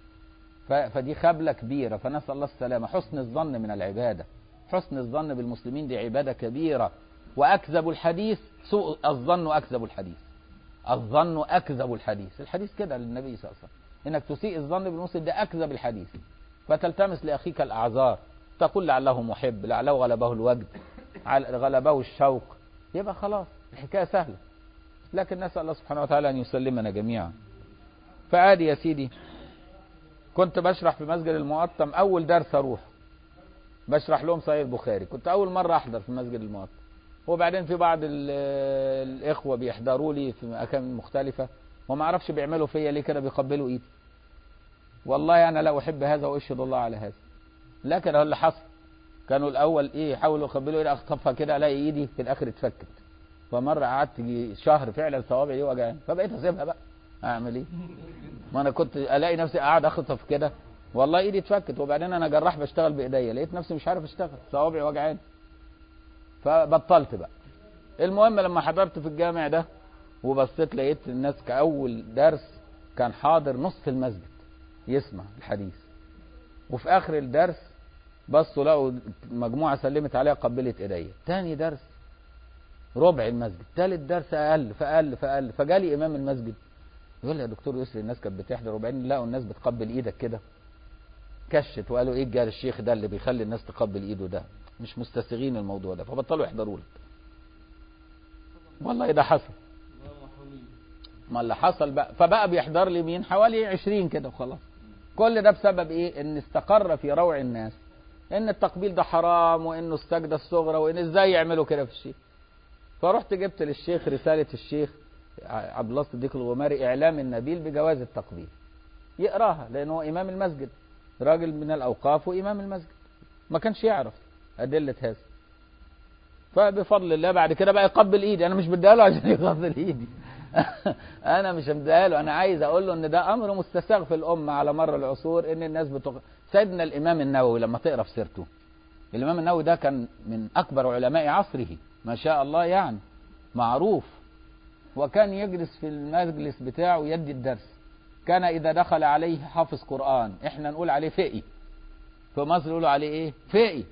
فدي خبلة كبيرة فنسأل الله السلامة حسن الظن من العبادة حسن الظن بالمسلمين دي عبادة كبيرة واكذب الحديث سوء الظن اكذب الحديث الظن اكذب الحديث الحديث كده للنبي صلى الله عليه وسلم انك تسيء الظن بالمسلم ده اكذب الحديث فتلتمس لاخيك الاعذار تقول لعله محب لعله غلبه الوجد غلبه الشوق يبقى خلاص الحكايه سهله لكن نسال الله سبحانه وتعالى ان يسلمنا جميعا فعادي يا سيدي كنت بشرح في مسجد المقطم اول درس اروح بشرح لهم صحيح البخاري كنت اول مره احضر في مسجد المقطم وبعدين في بعض الاخوه بيحضروا لي في اماكن مختلفه وما اعرفش بيعملوا فيا ليه كده بيقبلوا ايدي والله انا لا احب هذا واشهد الله على هذا لكن هو اللي حصل كانوا الاول ايه يحاولوا يقبلوا ايدي اخطفها كده الاقي ايدي في الاخر اتفكت فمره قعدت شهر فعلا صوابعي دي وجعاني فبقيت اسيبها بقى اعمل ايه ما انا كنت الاقي نفسي قاعد اخطف كده والله ايدي اتفكت وبعدين انا جراح بشتغل بايديا لقيت نفسي مش عارف اشتغل صوابعي وجعاني فبطلت بقى المهم لما حضرت في الجامع ده وبصيت لقيت الناس كأول درس كان حاضر نص المسجد يسمع الحديث وفي آخر الدرس بصوا لقوا مجموعة سلمت عليها قبلت ايديا تاني درس ربع المسجد تالت درس أقل فأقل فأقل فجالي إمام المسجد يقول لي يا دكتور يسري الناس كانت بتحضر وبعدين لقوا الناس بتقبل ايدك كده كشت وقالوا ايه الجار الشيخ ده اللي بيخلي الناس تقبل ايده ده مش مستسيغين الموضوع ده فبطلوا يحضروا لك والله ده حصل ما اللي حصل بقى فبقى بيحضر لي مين حوالي 20 كده وخلاص كل ده بسبب ايه ان استقر في روع الناس ان التقبيل ده حرام وانه السجده الصغرى وان ازاي يعملوا كده في الشيخ فرحت جبت للشيخ رساله الشيخ عبد الله الصديق الغماري اعلام النبيل بجواز التقبيل يقراها لانه هو امام المسجد راجل من الاوقاف وامام المسجد ما كانش يعرف ادله هذا فبفضل الله بعد كده بقى يقبل ايدي انا مش بديها له عشان يقبل ايدي انا مش مديها له انا عايز اقول له ان ده امر مستساغ في الامه على مر العصور ان الناس بتق... سيدنا الامام النووي لما تقرا في سيرته الامام النووي ده كان من اكبر علماء عصره ما شاء الله يعني معروف وكان يجلس في المجلس بتاعه يدي الدرس كان اذا دخل عليه حافظ قران احنا نقول عليه فقي في مصر يقولوا عليه ايه فقي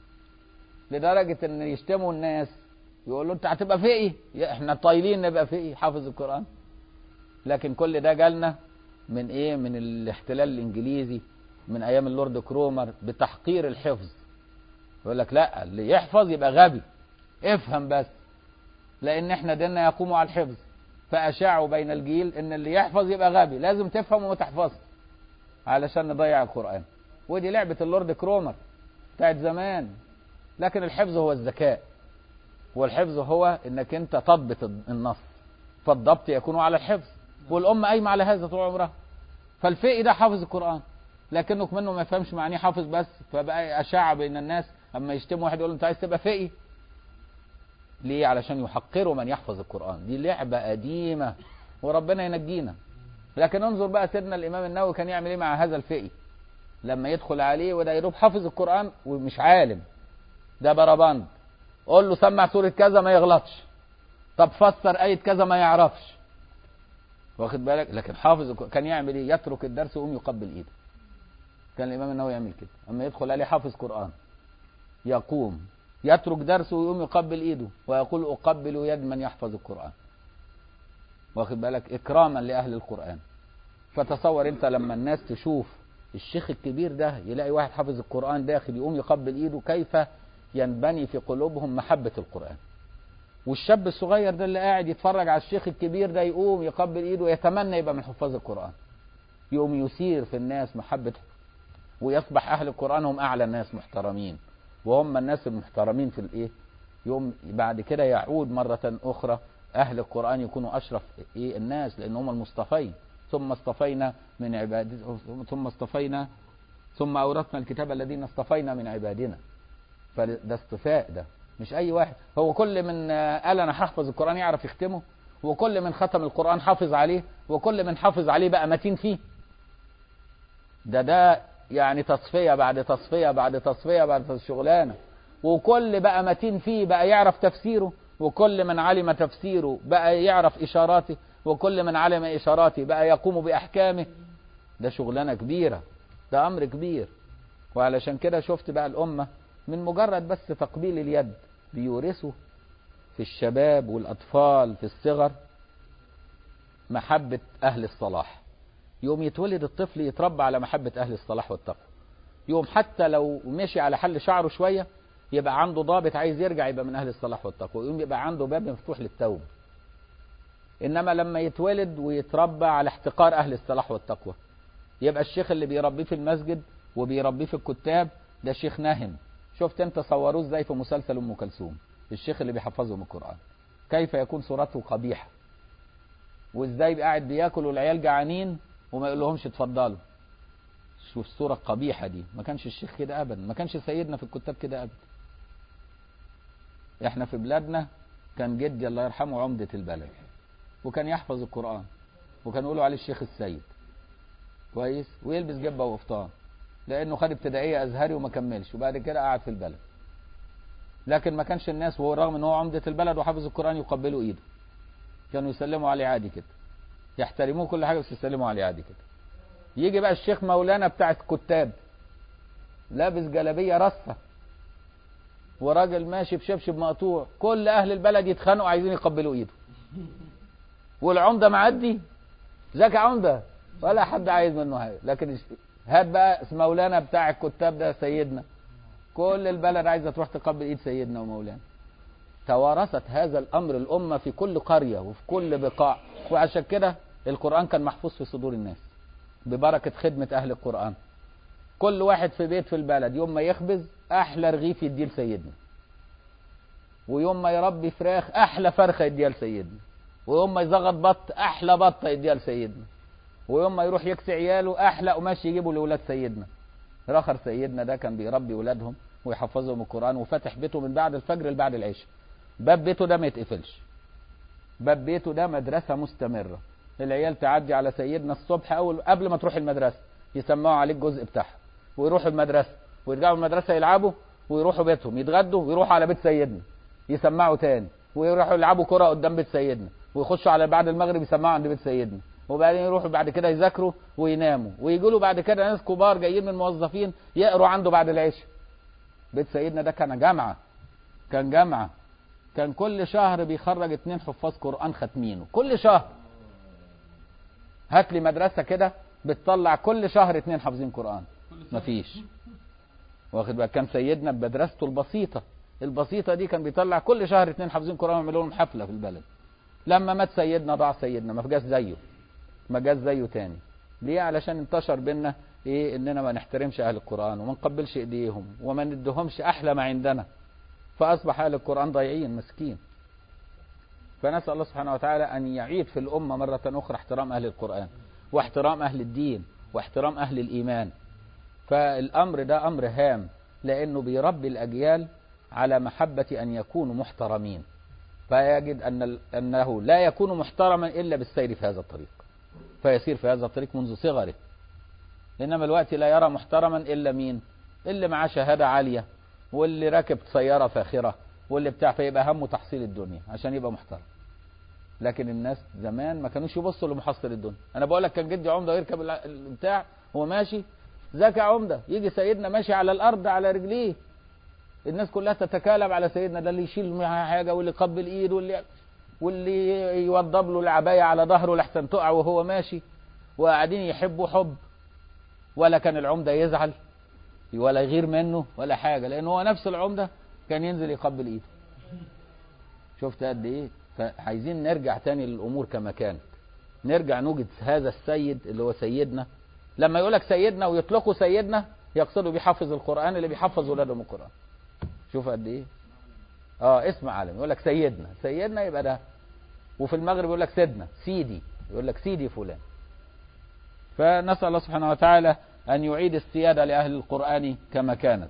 لدرجة ان يشتموا الناس يقولوا انت هتبقى فقي احنا طايلين نبقى فقي حافظ القرآن لكن كل ده جالنا من ايه من الاحتلال الانجليزي من ايام اللورد كرومر بتحقير الحفظ يقول لك لا اللي يحفظ يبقى غبي افهم بس لان احنا ديننا يقوم على الحفظ فاشاعوا بين الجيل ان اللي يحفظ يبقى غبي لازم تفهم وما تحفظش علشان نضيع القرآن ودي لعبة اللورد كرومر بتاعت زمان لكن الحفظ هو الذكاء والحفظ هو انك انت تضبط النص فالضبط يكون على الحفظ والأمة قايمة على هذا طول عمرها فالفقي ده حافظ القرآن لكنه منه ما يفهمش معنيه حافظ بس فبقى أشاعة بين الناس أما يشتموا واحد يقول له أنت عايز تبقى فقي ليه علشان يحقروا من يحفظ القرآن دي لعبة قديمة وربنا ينجينا لكن انظر بقى سيدنا الإمام النووي كان يعمل إيه مع هذا الفقي لما يدخل عليه وده يروح حافظ القرآن ومش عالم ده بربند قول له سمع سورة كذا ما يغلطش طب فسر آية كذا ما يعرفش واخد بالك لكن حافظ كان يعمل ايه يترك الدرس ويقوم يقبل ايده كان الامام النووي يعمل كده اما يدخل عليه حافظ قرآن يقوم يترك درسه ويقوم يقبل ايده ويقول اقبل يد من يحفظ القرآن واخد بالك اكراما لاهل القرآن فتصور انت لما الناس تشوف الشيخ الكبير ده يلاقي واحد حافظ القرآن داخل يقوم يقبل ايده كيف ينبني في قلوبهم محبة القرآن والشاب الصغير ده اللي قاعد يتفرج على الشيخ الكبير ده يقوم يقبل ايده ويتمنى يبقى من حفاظ القرآن يقوم يثير في الناس محبة ويصبح اهل القرآن هم اعلى الناس محترمين وهم الناس المحترمين في الايه يوم بعد كده يعود مرة اخرى اهل القرآن يكونوا اشرف ايه الناس لان هم المصطفين ثم اصطفينا من عباد ثم اصطفينا ثم اورثنا الكتاب الذين اصطفينا من عبادنا فده اصطفاء ده مش اي واحد هو كل من قال انا هحفظ القران يعرف يختمه وكل من ختم القران حافظ عليه وكل من حافظ عليه بقى متين فيه ده ده يعني تصفيه بعد تصفيه بعد تصفيه بعد شغلانه وكل بقى متين فيه بقى يعرف تفسيره وكل من علم تفسيره بقى يعرف اشاراته وكل من علم اشاراته بقى يقوم باحكامه ده شغلانه كبيره ده امر كبير وعلشان كده شفت بقى الامه من مجرد بس تقبيل اليد بيورثوا في الشباب والأطفال في الصغر محبة أهل الصلاح يوم يتولد الطفل يتربى على محبة أهل الصلاح والتقوى يوم حتى لو مشي على حل شعره شوية يبقى عنده ضابط عايز يرجع يبقى من أهل الصلاح والتقوى يوم يبقى عنده باب مفتوح للتوبة إنما لما يتولد ويتربى على احتقار أهل الصلاح والتقوى يبقى الشيخ اللي بيربيه في المسجد وبيربيه في الكتاب ده شيخ نهم شفت انت صوروه ازاي في مسلسل ام كلثوم الشيخ اللي بيحفظهم القران كيف يكون صورته قبيحه وازاي قاعد بياكل والعيال جعانين وما يقول لهمش اتفضلوا شوف الصوره القبيحه دي ما كانش الشيخ كده ابدا ما كانش سيدنا في الكتاب كده ابدا احنا في بلادنا كان جدي الله يرحمه عمده البلد وكان يحفظ القران وكان يقولوا عليه الشيخ السيد كويس ويلبس جبه وقفطان لانه خد ابتدائيه ازهري وما كملش وبعد كده قعد في البلد لكن ما كانش الناس وهو رغم ان هو عمده البلد وحافظ القران يقبلوا ايده كانوا يسلموا عليه عادي كده يحترموه كل حاجه بس يسلموا عليه عادي كده يجي بقى الشيخ مولانا بتاع الكتاب لابس جلابيه رصه وراجل ماشي بشبشب مقطوع كل اهل البلد يتخانقوا عايزين يقبلوا ايده والعمده معدي ذاك عمده ولا حد عايز منه حاجه لكن هات بقى مولانا بتاع الكتاب ده سيدنا كل البلد عايزه تروح تقبل ايد سيدنا ومولانا توارثت هذا الامر الامه في كل قريه وفي كل بقاع وعشان كده القران كان محفوظ في صدور الناس ببركه خدمه اهل القران كل واحد في بيت في البلد يوم ما يخبز احلى رغيف يديه لسيدنا ويوم ما يربي فراخ احلى فرخه يديها لسيدنا ويوم ما يزغط بط احلى بطه يديها لسيدنا ويوم ما يروح يكسي عياله احلى قماش يجيبه لاولاد سيدنا رخر سيدنا ده كان بيربي ولادهم ويحفظهم القران وفاتح بيته من بعد الفجر لبعد العشاء باب بيته ده ما يتقفلش باب بيته ده مدرسه مستمره العيال تعدي على سيدنا الصبح اول قبل ما تروح المدرسه يسمعوا عليه الجزء بتاعها ويروحوا المدرسه ويرجعوا المدرسه يلعبوا ويروحوا بيتهم يتغدوا ويروحوا على بيت سيدنا يسمعوا تاني ويروحوا يلعبوا كره قدام بيت سيدنا ويخشوا على بعد المغرب يسمعوا عند بيت سيدنا وبعدين يروحوا بعد كده يذاكروا ويناموا ويجوا له بعد كده ناس كبار جايين من موظفين يقروا عنده بعد العشاء بيت سيدنا ده كان جامعه كان جامعه كان كل شهر بيخرج اتنين حفاظ قران ختمينه كل شهر هات لي مدرسه كده بتطلع كل شهر اتنين حافظين قران مفيش واخد بقى كان سيدنا بمدرسته البسيطه البسيطه دي كان بيطلع كل شهر اتنين حافظين قران ويعملوا لهم حفله في البلد لما مات سيدنا ضاع سيدنا ما جاش زيه ما جاش زيه تاني ليه علشان انتشر بينا ايه اننا ما نحترمش اهل القران وما نقبلش ايديهم وما ندهمش احلى ما عندنا فاصبح اهل القران ضايعين مسكين فنسال الله سبحانه وتعالى ان يعيد في الامه مره اخرى احترام اهل القران واحترام اهل الدين واحترام اهل الايمان فالامر ده امر هام لانه بيربي الاجيال على محبه ان يكونوا محترمين فيجد ان انه لا يكون محترما الا بالسير في هذا الطريق فيسير في هذا الطريق منذ صغره انما الوقت لا يرى محترما الا مين اللي معاه شهاده عاليه واللي راكب سياره فاخره واللي بتاع فيبقى همه تحصيل الدنيا عشان يبقى محترم لكن الناس زمان ما كانوش يبصوا لمحصل الدنيا انا بقول لك كان جدي عمده يركب البتاع وهو ماشي ذاك عمده يجي سيدنا ماشي على الارض على رجليه الناس كلها تتكالب على سيدنا ده اللي يشيل معاه حاجه واللي يقبل ايده واللي واللي يوضب له العبايه على ظهره لحسن تقع وهو ماشي وقاعدين يحبوا حب ولا كان العمده يزعل ولا يغير منه ولا حاجه لان هو نفس العمده كان ينزل يقبل ايده شفت قد ايه فعايزين نرجع تاني للامور كما كانت نرجع نوجد هذا السيد اللي هو سيدنا لما يقول لك سيدنا ويطلقوا سيدنا يقصدوا بيحفظ القران اللي بيحفظ ولادهم القران شوف قد ايه اه اسم عالم يقول لك سيدنا سيدنا يبقى ده وفي المغرب يقول لك سيدنا سيدي يقول لك سيدي فلان فنسال الله سبحانه وتعالى ان يعيد السياده لاهل القران كما كانت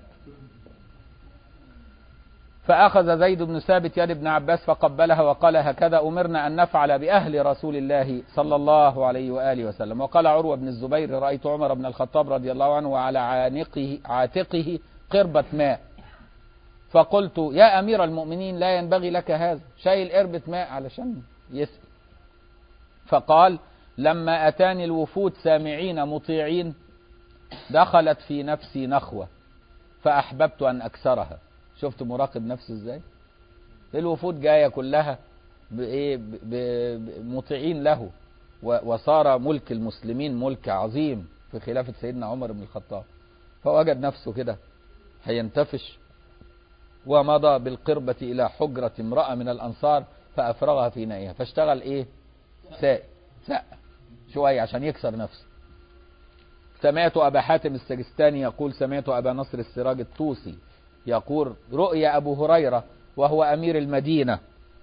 فأخذ زيد بن ثابت يد ابن عباس فقبلها وقال هكذا أمرنا أن نفعل بأهل رسول الله صلى الله عليه وآله وسلم وقال عروة بن الزبير رأيت عمر بن الخطاب رضي الله عنه وعلى عانقه عاتقه قربة ماء فقلت يا أمير المؤمنين لا ينبغي لك هذا شايل قربة ماء علشان يسقي فقال لما أتاني الوفود سامعين مطيعين دخلت في نفسي نخوة فأحببت أن أكسرها شفت مراقب نفسه ازاي الوفود جاية كلها بإيه ب- ب- مطيعين له و- وصار ملك المسلمين ملك عظيم في خلافة سيدنا عمر بن الخطاب فوجد نفسه كده هينتفش ومضى بالقربة إلى حجرة امرأة من الأنصار فأفرغها في نائها فاشتغل إيه ساء ساء شوية عشان يكسر نفسه سمعت أبا حاتم السجستاني يقول سمعت أبا نصر السراج الطوسي يقول رؤيا أبو هريرة وهو أمير المدينة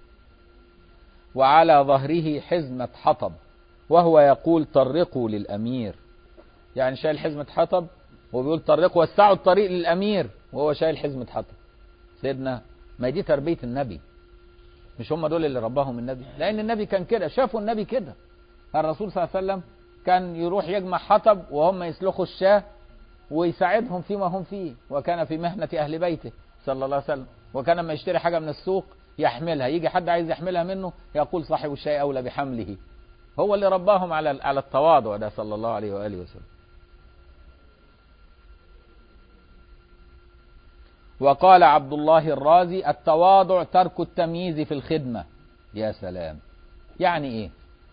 وعلى ظهره حزمة حطب وهو يقول طرقوا للأمير يعني شايل حزمة حطب وبيقول طرقوا وسعوا الطريق للأمير وهو شايل حزمة حطب سيدنا ما دي تربية النبي مش هم دول اللي رباهم النبي لأن النبي كان كده شافوا النبي كده الرسول صلى الله عليه وسلم كان يروح يجمع حطب وهم يسلخوا الشاه ويساعدهم فيما هم فيه وكان في مهنة أهل بيته صلى الله عليه وسلم وكان لما يشتري حاجة من السوق يحملها يجي حد عايز يحملها منه يقول صاحب الشيء أولى بحمله هو اللي رباهم على على التواضع ده صلى الله عليه وآله وسلم وقال عبد الله الرازي التواضع ترك التمييز في الخدمة يا سلام يعني ايه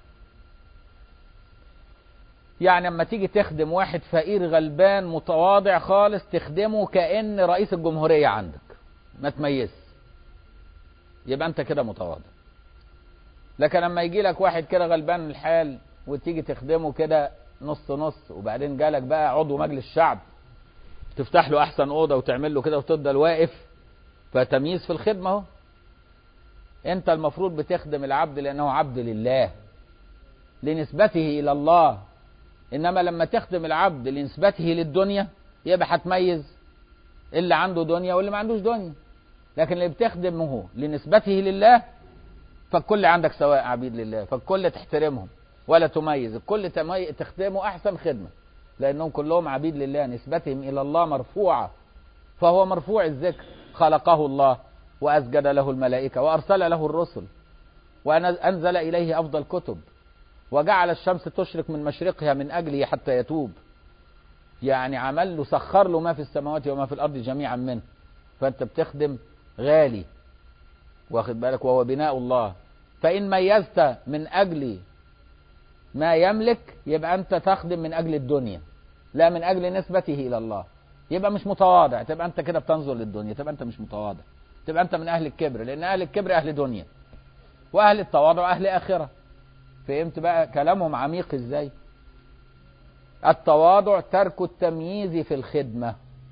يعني اما تيجي تخدم واحد فقير غلبان متواضع خالص تخدمه كأن رئيس الجمهورية عندك ما تميز يبقى انت كده متواضع لكن لما يجي لك واحد كده غلبان الحال وتيجي تخدمه كده نص نص وبعدين جالك بقى عضو مجلس الشعب تفتح له احسن اوضه وتعمل له كده وتفضل واقف فتمييز في الخدمه اهو انت المفروض بتخدم العبد لانه عبد لله لنسبته الى الله انما لما تخدم العبد لنسبته للدنيا يبقى هتميز اللي عنده دنيا واللي ما عندوش دنيا لكن اللي بتخدمه لنسبته لله فالكل عندك سواء عبيد لله فالكل تحترمهم ولا تميز الكل تمي... تخدمه احسن خدمه لانهم كلهم عبيد لله نسبتهم الى الله مرفوعه فهو مرفوع الذكر خلقه الله واسجد له الملائكه وارسل له الرسل وانزل اليه افضل كتب وجعل الشمس تشرق من مشرقها من اجله حتى يتوب يعني عمل له سخر له ما في السماوات وما في الارض جميعا منه فانت بتخدم غالي واخد بالك وهو بناء الله فان ميزت من اجل ما يملك يبقى انت تخدم من اجل الدنيا لا من اجل نسبته الى الله يبقى مش متواضع تبقى انت كده بتنظر للدنيا تبقى انت مش متواضع تبقى انت من اهل الكبر لان اهل الكبر اهل دنيا واهل التواضع اهل اخره فهمت بقى كلامهم عميق ازاي التواضع ترك التمييز في الخدمه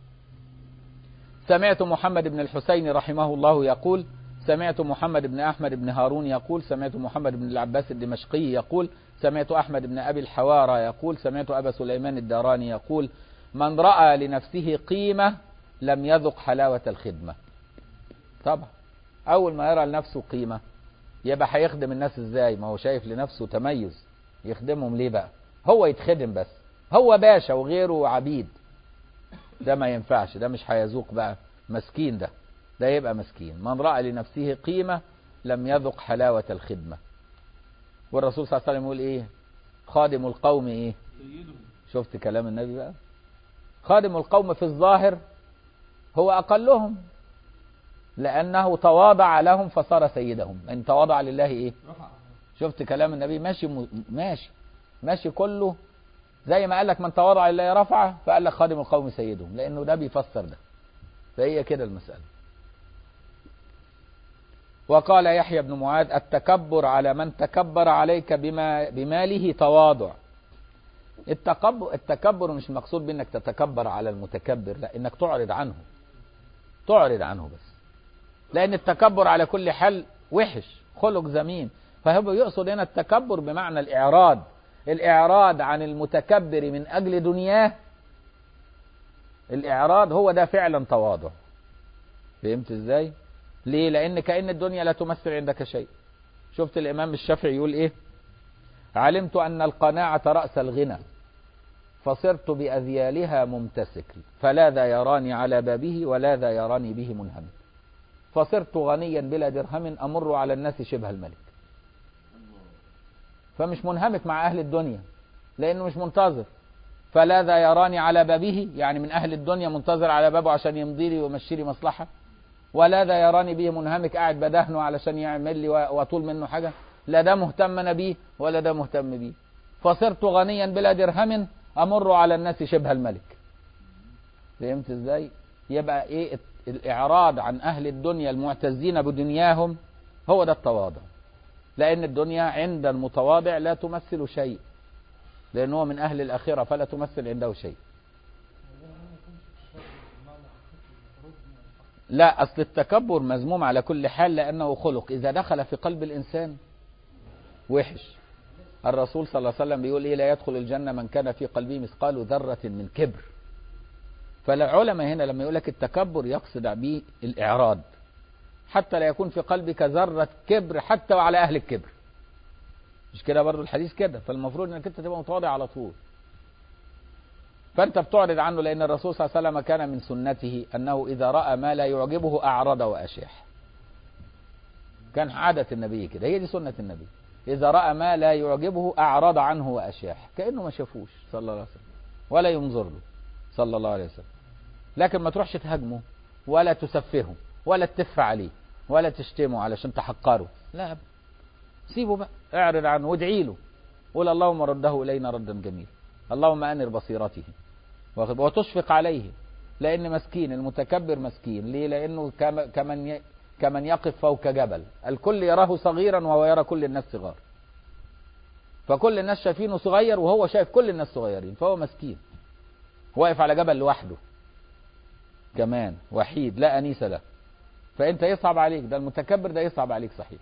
سمعت محمد بن الحسين رحمه الله يقول سمعت محمد بن أحمد بن هارون يقول سمعت محمد بن العباس الدمشقي يقول سمعت أحمد بن أبي الحوارى يقول سمعت أبا سليمان الداراني يقول من رأى لنفسه قيمة لم يذق حلاوة الخدمة طبعا أول ما يرى لنفسه قيمة يبقى هيخدم الناس ازاي ما هو شايف لنفسه تميز يخدمهم ليه بقى هو يتخدم بس هو باشا وغيره عبيد ده ما ينفعش ده مش هيذوق بقى مسكين ده ده يبقى مسكين من رأى لنفسه قيمة لم يذق حلاوة الخدمة والرسول صلى الله عليه وسلم يقول ايه خادم القوم ايه شفت كلام النبي بقى خادم القوم في الظاهر هو أقلهم لأنه تواضع لهم فصار سيدهم إن تواضع لله إيه شفت كلام النبي ماشي م... ماشي ماشي كله زي ما قال لك من تواضع لله رفعه فقال لك خادم القوم سيدهم لأنه ده بيفسر ده فهي كده المسألة وقال يحيى بن معاذ التكبر على من تكبر عليك بما بماله تواضع التكبر التكبر مش المقصود بانك تتكبر على المتكبر لا انك تعرض عنه تعرض عنه بس لان التكبر على كل حال وحش خلق ذميم فهو يقصد هنا التكبر بمعنى الاعراض الاعراض عن المتكبر من اجل دنياه الاعراض هو ده فعلا تواضع فهمت ازاي ليه لان كأن الدنيا لا تمثل عندك شيء شفت الامام الشافعي يقول ايه علمت ان القناعة رأس الغنى فصرت بأذيالها ممتسك فلا ذا يراني على بابه ولا ذا يراني به منهمك فصرت غنيا بلا درهم أمر على الناس شبه الملك فمش منهمك مع أهل الدنيا لأنه مش منتظر فلا ذا يراني على بابه يعني من أهل الدنيا منتظر على بابه عشان يمضي لي ويمشي لي مصلحة ولا ده يراني بيه منهمك قاعد بدهنه علشان يعمل لي واطول منه حاجه لا ده مهتم انا بيه ولا ده مهتم بيه فصرت غنيا بلا درهم امر على الناس شبه الملك فهمت ازاي يبقى ايه الاعراض عن اهل الدنيا المعتزين بدنياهم هو ده التواضع لان الدنيا عند المتواضع لا تمثل شيء لانه هو من اهل الاخره فلا تمثل عنده شيء لا اصل التكبر مذموم على كل حال لانه خلق اذا دخل في قلب الانسان وحش الرسول صلى الله عليه وسلم بيقول ايه لا يدخل الجنه من كان في قلبه مثقال ذره من كبر فالعلماء هنا لما يقول لك التكبر يقصد به الاعراض حتى لا يكون في قلبك ذره كبر حتى وعلى اهل الكبر مش كده برضو الحديث كده فالمفروض انك انت تبقى متواضع على طول فانت بتعرض عنه لان الرسول صلى الله عليه وسلم كان من سنته انه اذا راى ما لا يعجبه اعرض واشاح كان عاده النبي كده هي دي سنه النبي اذا راى ما لا يعجبه اعرض عنه واشاح كانه ما شافوش صلى الله عليه وسلم ولا ينظر له صلى الله عليه وسلم لكن ما تروحش تهاجمه ولا تسفهه ولا تتف عليه ولا تشتمه علشان تحقره لا سيبه بقى اعرض عنه وادعي له قول اللهم رده الينا ردا جميلا اللهم انر بصيرته وتشفق عليه لان مسكين المتكبر مسكين ليه لانه كمن كمن يقف فوق جبل الكل يراه صغيرا وهو يرى كل الناس صغار فكل الناس شايفينه صغير وهو شايف كل الناس صغيرين فهو مسكين واقف على جبل لوحده كمان وحيد لا انيس له فانت يصعب عليك ده المتكبر ده يصعب عليك صحيح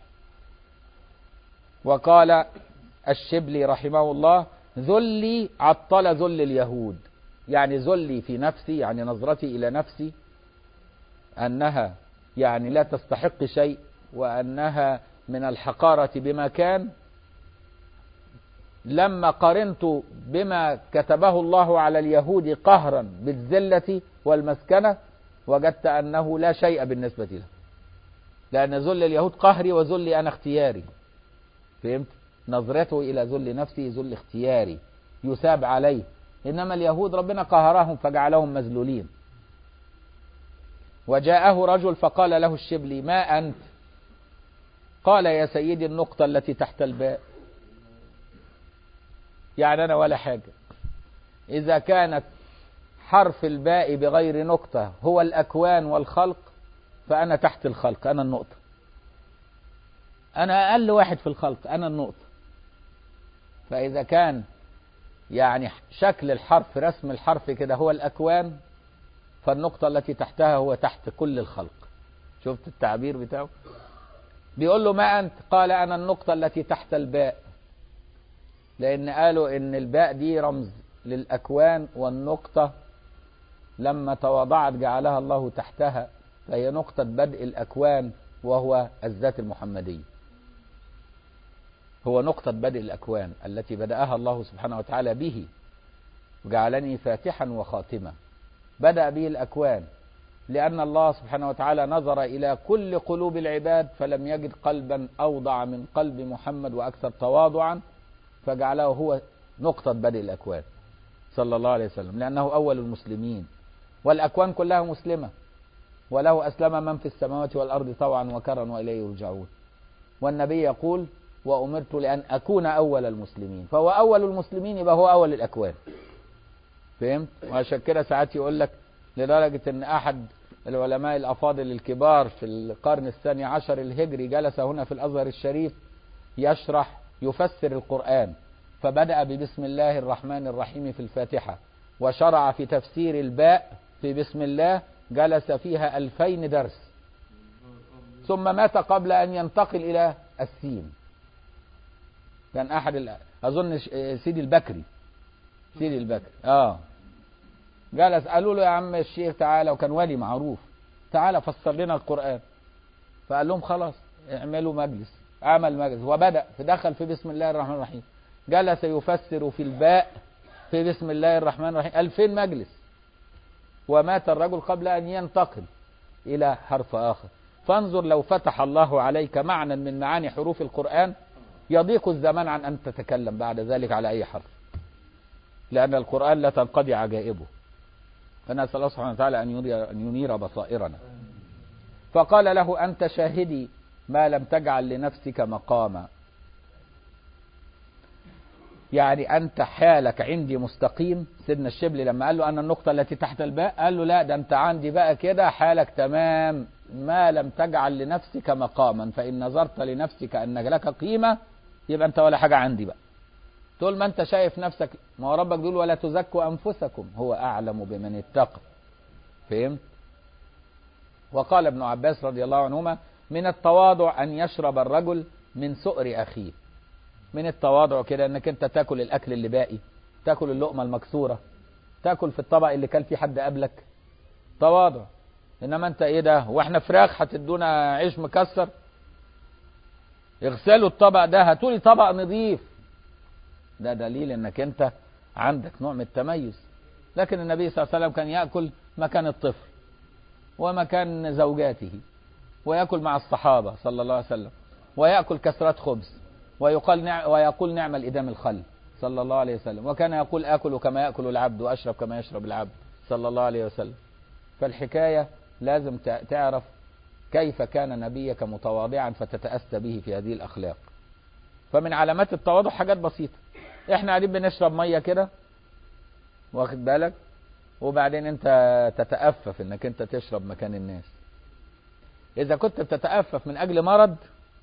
وقال الشبلي رحمه الله ذلي عطل ذل اليهود يعني ذلي في نفسي يعني نظرتي الى نفسي انها يعني لا تستحق شيء وانها من الحقاره بما كان لما قارنت بما كتبه الله على اليهود قهرا بالذله والمسكنه وجدت انه لا شيء بالنسبه له لان ذل اليهود قهري وذلي انا اختياري فهمت نظرته الى ذل نفسه ذل اختياري يثاب عليه انما اليهود ربنا قهرهم فجعلهم مذلولين وجاءه رجل فقال له الشبلي ما انت قال يا سيدي النقطه التي تحت الباء يعني انا ولا حاجه اذا كانت حرف الباء بغير نقطه هو الاكوان والخلق فانا تحت الخلق انا النقطه انا اقل واحد في الخلق انا النقطه فاذا كان يعني شكل الحرف رسم الحرف كده هو الاكوان فالنقطه التي تحتها هو تحت كل الخلق شفت التعبير بتاعه بيقول له ما انت قال انا النقطه التي تحت الباء لان قالوا ان الباء دي رمز للاكوان والنقطه لما تواضعت جعلها الله تحتها فهي نقطه بدء الاكوان وهو الذات المحمديه هو نقطة بدء الأكوان التي بدأها الله سبحانه وتعالى به وجعلني فاتحا وخاتمة بدأ به الأكوان لأن الله سبحانه وتعالى نظر إلى كل قلوب العباد فلم يجد قلبا أوضع من قلب محمد وأكثر تواضعا فجعله هو نقطة بدء الأكوان صلى الله عليه وسلم لأنه أول المسلمين والأكوان كلها مسلمة وله أسلم من في السماوات والأرض طوعا وكرا وإليه يرجعون والنبي يقول وأمرت لأن أكون أول المسلمين فهو أول المسلمين يبقى هو أول الأكوان فهمت وعشان كده ساعات يقول لك لدرجة أن أحد العلماء الأفاضل الكبار في القرن الثاني عشر الهجري جلس هنا في الأزهر الشريف يشرح يفسر القرآن فبدأ ببسم الله الرحمن الرحيم في الفاتحة وشرع في تفسير الباء في بسم الله جلس فيها ألفين درس ثم مات قبل أن ينتقل إلى السين كان أحد ال... أظن سيدي البكري سيدي البكري آه جلس قالوا له يا عم الشيخ تعالى وكان ولي معروف تعالى فسر لنا القرآن فقال لهم خلاص اعملوا مجلس عمل مجلس وبدأ فدخل في بسم الله الرحمن الرحيم جلس يفسر في الباء في بسم الله الرحمن الرحيم ألفين مجلس ومات الرجل قبل أن ينتقل إلى حرف آخر فانظر لو فتح الله عليك معنى من معاني حروف القرآن يضيق الزمان عن أن تتكلم بعد ذلك على أي حرف لأن القرآن لا تنقضي عجائبه فنسأل الله سبحانه وتعالى أن ينير, أن ينير بصائرنا فقال له أنت شاهدي ما لم تجعل لنفسك مقاما يعني أنت حالك عندي مستقيم سيدنا الشبلي لما قال له أنا النقطة التي تحت الباء قال له لا ده أنت عندي بقى كده حالك تمام ما لم تجعل لنفسك مقاما فإن نظرت لنفسك أن لك قيمة يبقى أنت ولا حاجة عندي بقى طول ما أنت شايف نفسك ما هو ربك بيقول ولا تزكوا أنفسكم هو أعلم بمن اتقى فهمت وقال ابن عباس رضي الله عنهما من التواضع أن يشرب الرجل من سؤر أخيه من التواضع كده انك انت تاكل الاكل اللي باقي تاكل اللقمه المكسوره تاكل في الطبق اللي كان فيه حد قبلك تواضع انما انت ايه ده واحنا فراخ هتدونا عيش مكسر اغسلوا الطبق ده هاتولي طبق نظيف ده دليل انك انت عندك نوع من التميز لكن النبي صلى الله عليه وسلم كان ياكل مكان الطفل ومكان زوجاته وياكل مع الصحابه صلى الله عليه وسلم وياكل كسرات خبز ويقال نع... ويقول نعم الإدام الخل صلى الله عليه وسلم وكان يقول آكل كما يأكل العبد وأشرب كما يشرب العبد صلى الله عليه وسلم فالحكاية لازم تعرف كيف كان نبيك متواضعا فتتأسى به في هذه الأخلاق فمن علامات التواضع حاجات بسيطة احنا قاعدين بنشرب مية كده واخد بالك وبعدين انت تتأفف انك انت تشرب مكان الناس اذا كنت بتتأفف من اجل مرض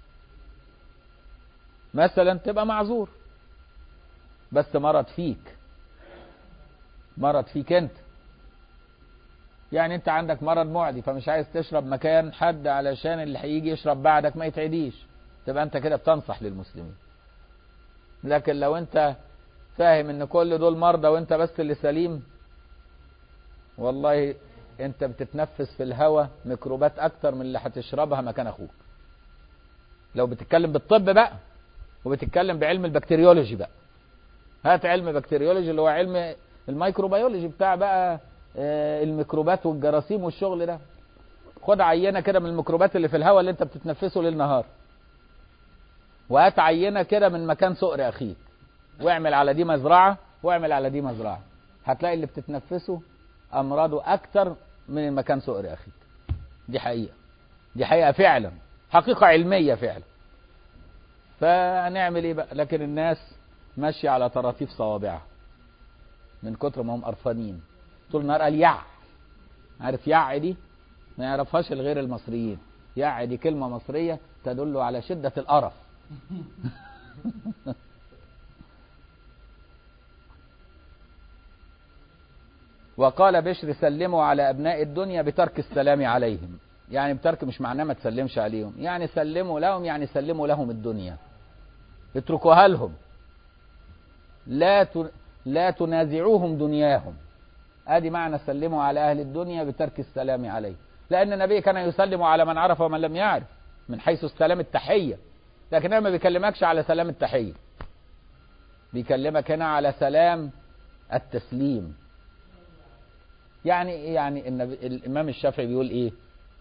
مثلا تبقى معذور بس مرض فيك مرض فيك انت يعني انت عندك مرض معدي فمش عايز تشرب مكان حد علشان اللي هيجي يشرب بعدك ما يتعديش تبقى انت كده بتنصح للمسلمين لكن لو انت فاهم ان كل دول مرضى وانت بس اللي سليم والله انت بتتنفس في الهواء ميكروبات اكتر من اللي هتشربها مكان اخوك لو بتتكلم بالطب بقى وبتتكلم بعلم البكتيريولوجي بقى هات علم بكتيريولوجي اللي هو علم الميكروبيولوجي بتاع بقى الميكروبات والجراثيم والشغل ده خد عينه كده من الميكروبات اللي في الهواء اللي انت بتتنفسه ليل نهار وهات عينه كده من مكان سؤر اخيك واعمل على دي مزرعه واعمل على دي مزرعه هتلاقي اللي بتتنفسه امراضه اكتر من المكان سؤر اخيك دي حقيقه دي حقيقه فعلا حقيقه علميه فعلا فهنعمل ايه بقى لكن الناس ماشيه على طراطيف صوابعها من كتر ما هم قرفانين طول النهار قال يع عارف يع دي ما يعرفهاش غير المصريين يع دي كلمه مصريه تدل على شده القرف وقال بشر سلموا على ابناء الدنيا بترك السلام عليهم يعني بترك مش معناه ما تسلمش عليهم يعني سلموا لهم يعني سلموا لهم الدنيا اتركوها لهم لا لا تنازعوهم دنياهم ادي معنى سلموا على اهل الدنيا بترك السلام عليه لان النبي كان يسلم على من عرف ومن لم يعرف من حيث السلام التحيه لكن هنا ما بيكلمكش على سلام التحيه بيكلمك هنا على سلام التسليم يعني يعني النبي الامام الشافعي بيقول ايه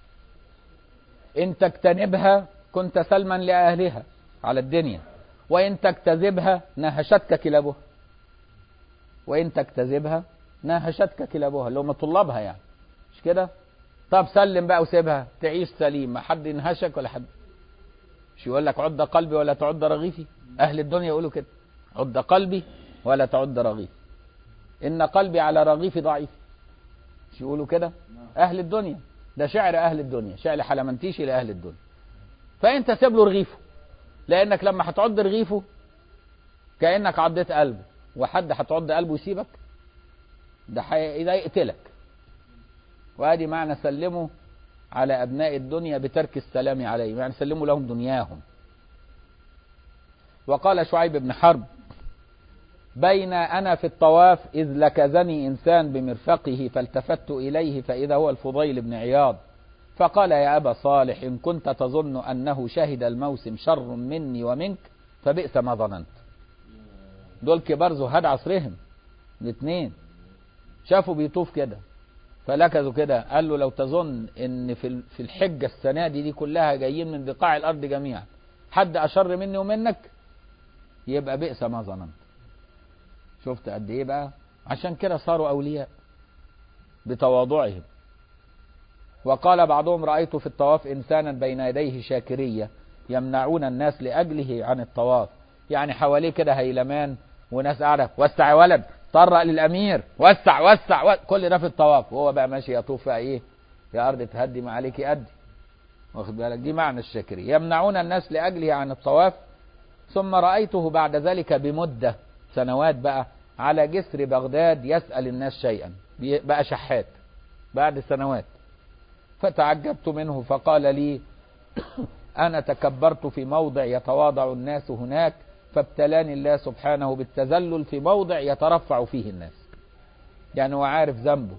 ان تجتنبها كنت سلما لاهلها على الدنيا وإن تكتذبها نهشتك كلابها وإن تكتذبها نهشتك كلابها اللي هم طلابها يعني مش كده طب سلم بقى وسيبها تعيش سليم ما حد ينهشك ولا حد مش يقول لك عد قلبي ولا تعد رغيفي أهل الدنيا يقولوا كده عد قلبي ولا تعد رغيفي إن قلبي على رغيفي ضعيف مش يقولوا كده أهل الدنيا ده شعر أهل الدنيا شعر حلمنتيشي لأهل الدنيا فأنت سيب له رغيفه لانك لما هتعض رغيفه كانك عضيت قلبه وحد هتعض قلبه يسيبك ده حي... ده يقتلك وادي معنى سلموا على ابناء الدنيا بترك السلام عليهم يعني سلموا لهم دنياهم وقال شعيب بن حرب بين انا في الطواف اذ لكزني انسان بمرفقه فالتفت اليه فاذا هو الفضيل بن عياض فقال يا أبا صالح إن كنت تظن أنه شهد الموسم شر مني ومنك فبئس ما ظننت دول كبار زهاد عصرهم الاثنين شافوا بيطوف كده فلكزوا كده قال له لو تظن ان في في الحجه السنه دي دي كلها جايين من بقاع الارض جميعا حد اشر مني ومنك يبقى بئس ما ظننت شفت قد ايه بقى عشان كده صاروا اولياء بتواضعهم وقال بعضهم رأيت في الطواف إنسانا بين يديه شاكرية يمنعون الناس لأجله عن الطواف يعني حواليه كده هيلمان وناس قاعدة وسع يا ولد طرق للأمير وسع وسع, وسع كل ده في الطواف وهو بقى ماشي يطوف بقى إيه يا أرض تهدي ما عليك أدي واخد بالك دي معنى الشاكرية يمنعون الناس لأجله عن الطواف ثم رأيته بعد ذلك بمدة سنوات بقى على جسر بغداد يسأل الناس شيئا بقى شحات بعد سنوات فتعجبت منه فقال لي أنا تكبرت في موضع يتواضع الناس هناك فابتلاني الله سبحانه بالتذلل في موضع يترفع فيه الناس يعني هو عارف ذنبه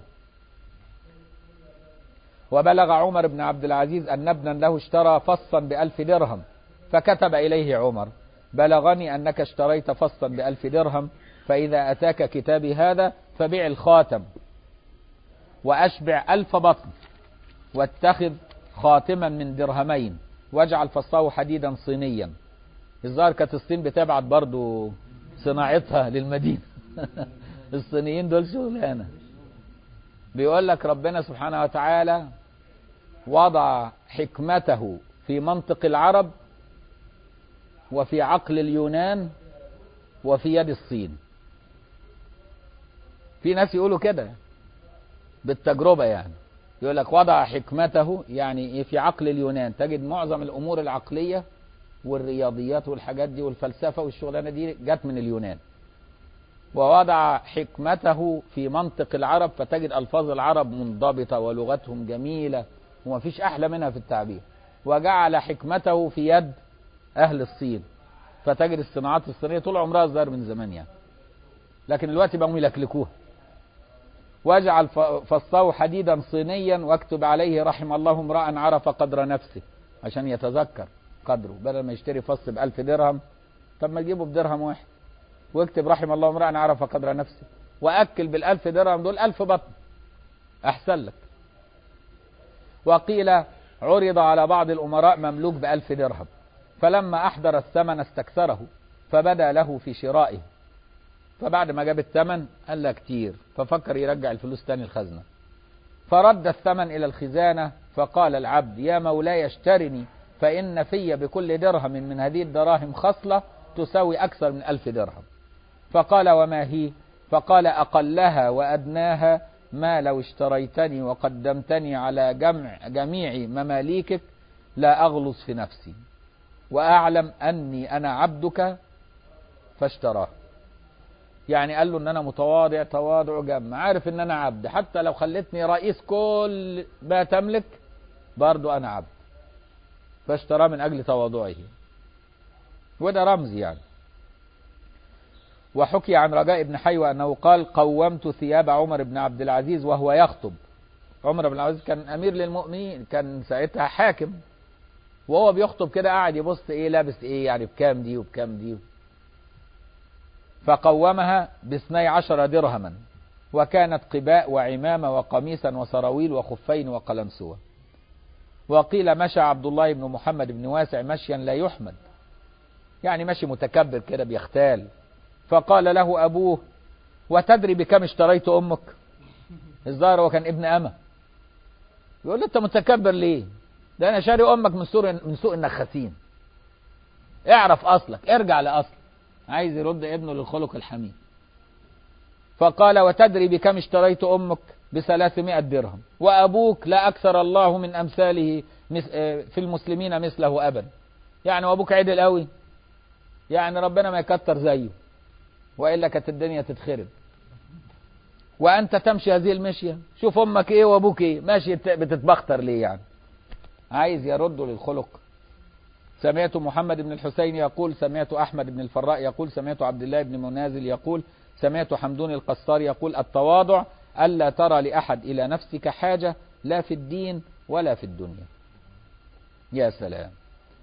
وبلغ عمر بن عبد العزيز أن ابنا له اشترى فصا بألف درهم فكتب إليه عمر بلغني أنك اشتريت فصا بألف درهم فإذا أتاك كتابي هذا فبيع الخاتم وأشبع ألف بطن واتخذ خاتما من درهمين واجعل فصاه حديدا صينيا الظاهر كانت الصين بتبعت برضو صناعتها للمدينة الصينيين دول شغلانة بيقول لك ربنا سبحانه وتعالى وضع حكمته في منطق العرب وفي عقل اليونان وفي يد الصين في ناس يقولوا كده بالتجربة يعني يقول لك وضع حكمته يعني في عقل اليونان تجد معظم الأمور العقلية والرياضيات والحاجات دي والفلسفة والشغلانة دي جت من اليونان ووضع حكمته في منطق العرب فتجد ألفاظ العرب منضبطة ولغتهم جميلة وما فيش أحلى منها في التعبير وجعل حكمته في يد أهل الصين فتجد الصناعات الصينية طول عمرها صغير من زمان يعني لكن دلوقتي بقوا يلكلكوها واجعل فصاه حديدا صينيا واكتب عليه رحم الله امرأ عرف قدر نفسه عشان يتذكر قدره بدل ما يشتري فص بألف درهم طب ما تجيبه بدرهم واحد واكتب رحم الله امرأ عرف قدر نفسه وأكل بالألف درهم دول ألف بطن أحسن لك وقيل عرض على بعض الأمراء مملوك بألف درهم فلما أحضر الثمن استكثره فبدا له في شرائه فبعد ما جاب الثمن قال له كتير ففكر يرجع الفلوس تاني الخزنة فرد الثمن إلى الخزانة فقال العبد يا مولاي اشترني فإن في بكل درهم من هذه الدراهم خصلة تساوي أكثر من ألف درهم فقال وما هي فقال أقلها وأدناها ما لو اشتريتني وقدمتني على جمع جميع مماليكك لا أغلص في نفسي وأعلم أني أنا عبدك فاشتراه يعني قال له ان انا متواضع تواضع جم عارف ان انا عبد حتى لو خلتني رئيس كل ما تملك برضو انا عبد فاشتراه من اجل تواضعه وده رمز يعني وحكي عن رجاء بن حيوة انه قال قومت ثياب عمر بن عبد العزيز وهو يخطب عمر بن عبد العزيز كان امير للمؤمنين كان ساعتها حاكم وهو بيخطب كده قاعد يبص ايه لابس ايه يعني بكام دي وبكام دي فقومها باثني عشر درهما وكانت قباء وعمامة وقميصا وسراويل وخفين وقلنسوة وقيل مشى عبد الله بن محمد بن واسع مشيا لا يحمد يعني مشي متكبر كده بيختال فقال له أبوه وتدري بكم اشتريت أمك الظاهر هو كان ابن أمة يقول له أنت متكبر ليه ده أنا شاري أمك من سوق من سوق النخاسين اعرف أصلك ارجع لأصلك عايز يرد ابنه للخلق الحميد فقال وتدري بكم اشتريت أمك بثلاثمائة درهم وأبوك لا أكثر الله من أمثاله في المسلمين مثله أبدا يعني وأبوك عدل قوي يعني ربنا ما يكتر زيه وإلا كانت الدنيا تتخرب وأنت تمشي هذه المشية شوف أمك إيه وأبوك إيه ماشي بتتبختر ليه يعني عايز يرده للخلق سمعت محمد بن الحسين يقول سمعت أحمد بن الفراء يقول سمعت عبد الله بن منازل يقول سمعت حمدون القصار يقول التواضع ألا ترى لأحد إلى نفسك حاجة لا في الدين ولا في الدنيا يا سلام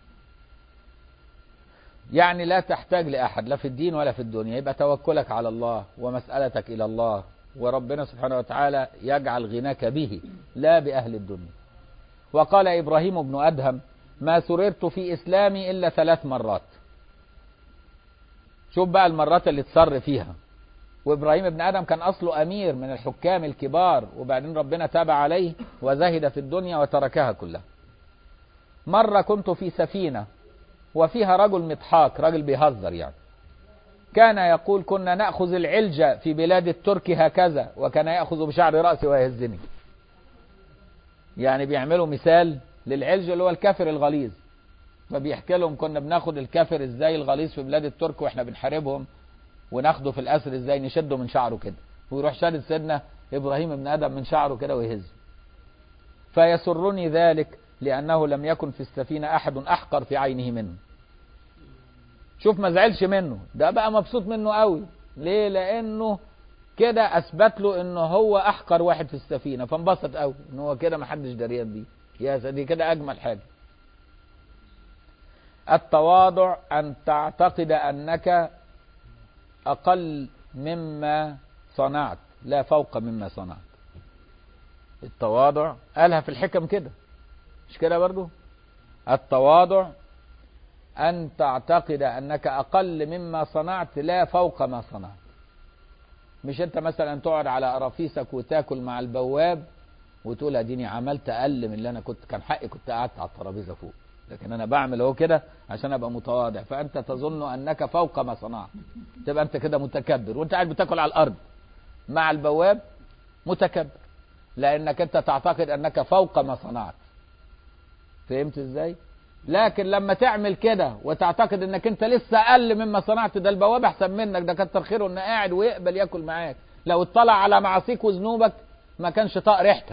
يعني لا تحتاج لأحد لا في الدين ولا في الدنيا يبقى توكلك على الله ومسألتك إلى الله وربنا سبحانه وتعالى يجعل غناك به لا بأهل الدنيا وقال إبراهيم بن أدهم ما سررت في إسلامي إلا ثلاث مرات شوف بقى المرات اللي تسر فيها وابراهيم ابن ادم كان اصله امير من الحكام الكبار وبعدين ربنا تاب عليه وزهد في الدنيا وتركها كلها مرة كنت في سفينة وفيها رجل مضحاك رجل بيهزر يعني كان يقول كنا نأخذ العلجة في بلاد الترك هكذا وكان يأخذ بشعر رأسي ويهزني يعني بيعملوا مثال للعلج اللي هو الكافر الغليظ فبيحكي لهم كنا بناخد الكافر ازاي الغليظ في بلاد الترك واحنا بنحاربهم وناخده في الاسر ازاي نشده من شعره كده ويروح شادد سيدنا ابراهيم ابن ادم من شعره كده ويهزه فيسرني ذلك لانه لم يكن في السفينه احد احقر في عينه منه شوف ما زعلش منه ده بقى مبسوط منه قوي ليه لانه كده اثبت له انه هو احقر واحد في السفينه فانبسط قوي ان هو كده ما حدش دريان بيه يا سيدي كده اجمل حاجه التواضع ان تعتقد انك اقل مما صنعت لا فوق مما صنعت التواضع قالها في الحكم كده مش كده برضو التواضع أن تعتقد أنك أقل مما صنعت لا فوق ما صنعت مش أنت مثلا تقعد على أرافيسك وتاكل مع البواب وتقول اديني عملت أقل من اللي أنا كنت كان حقي كنت قعدت على الترابيزة فوق لكن أنا بعمل هو كده عشان أبقى متواضع فأنت تظن أنك فوق ما صنعت تبقى أنت كده متكبر وأنت قاعد بتاكل على الأرض مع البواب متكبر لأنك أنت تعتقد أنك فوق ما صنعت فهمت ازاي لكن لما تعمل كده وتعتقد انك انت لسه اقل مما صنعت ده البواب احسن منك ده كتر خيره انه قاعد ويقبل ياكل معاك لو اطلع على معاصيك وذنوبك ما كانش طاق ريحتك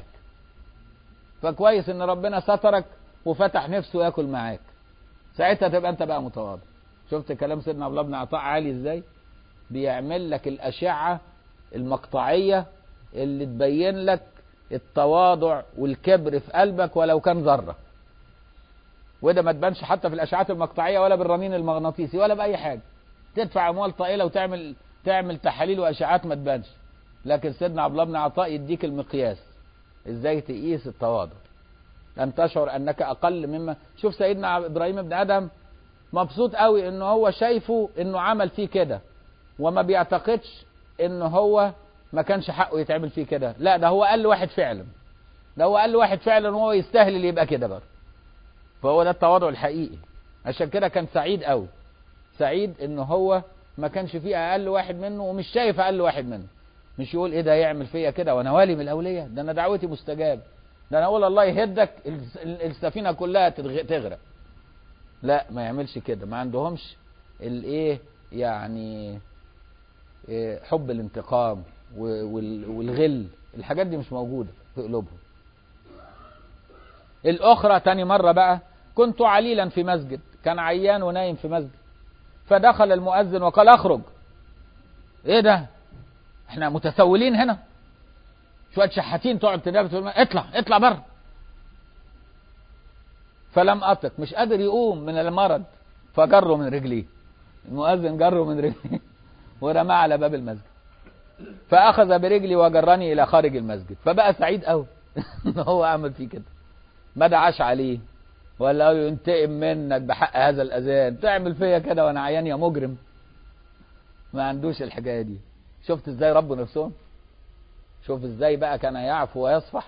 فكويس ان ربنا سترك وفتح نفسه ياكل معاك ساعتها تبقى انت بقى متواضع شفت كلام سيدنا عبد الله بن عطاء عالي ازاي بيعمل لك الاشعه المقطعيه اللي تبين لك التواضع والكبر في قلبك ولو كان ذره وده ما تبانش حتى في الاشعات المقطعيه ولا بالرنين المغناطيسي ولا باي حاجه تدفع اموال طائله وتعمل تعمل تحاليل واشعات ما تبانش لكن سيدنا عبد الله بن عطاء يديك المقياس ازاي تقيس التواضع ان تشعر انك اقل مما شوف سيدنا ابراهيم بن ادم مبسوط قوي ان هو شايفه انه عمل فيه كده وما بيعتقدش ان هو ما كانش حقه يتعمل فيه كده لا ده هو اقل واحد فعلا ده هو اقل واحد فعلا وهو يستاهل اللي يبقى كده برضه فهو ده التواضع الحقيقي عشان كده كان سعيد قوي سعيد ان هو ما كانش فيه اقل واحد منه ومش شايف اقل واحد منه مش يقول ايه ده يعمل فيا كده وانا والي من الاولياء ده انا دعوتي مستجاب ده انا اقول الله يهدك السفينه كلها تغرق لا ما يعملش كده ما عندهمش الايه يعني إيه حب الانتقام والغل الحاجات دي مش موجوده في قلوبهم الأخرى تاني مرة بقى كنت عليلا في مسجد كان عيان ونايم في مسجد فدخل المؤذن وقال اخرج ايه ده احنا متسولين هنا شوية شحاتين تقعد تنام تقول اطلع اطلع بره فلم أطق مش قادر يقوم من المرض فجره من رجليه المؤذن جره من رجليه ورماه على باب المسجد فأخذ برجلي وجرني إلى خارج المسجد فبقى سعيد قوي ان هو عمل فيه كده ما دعاش عليه ولا قال له ينتقم منك بحق هذا الاذان تعمل فيا كده وانا عيان يا مجرم ما عندوش الحكايه دي شفت ازاي رب نفسهم شوف ازاي بقى كان يعفو ويصفح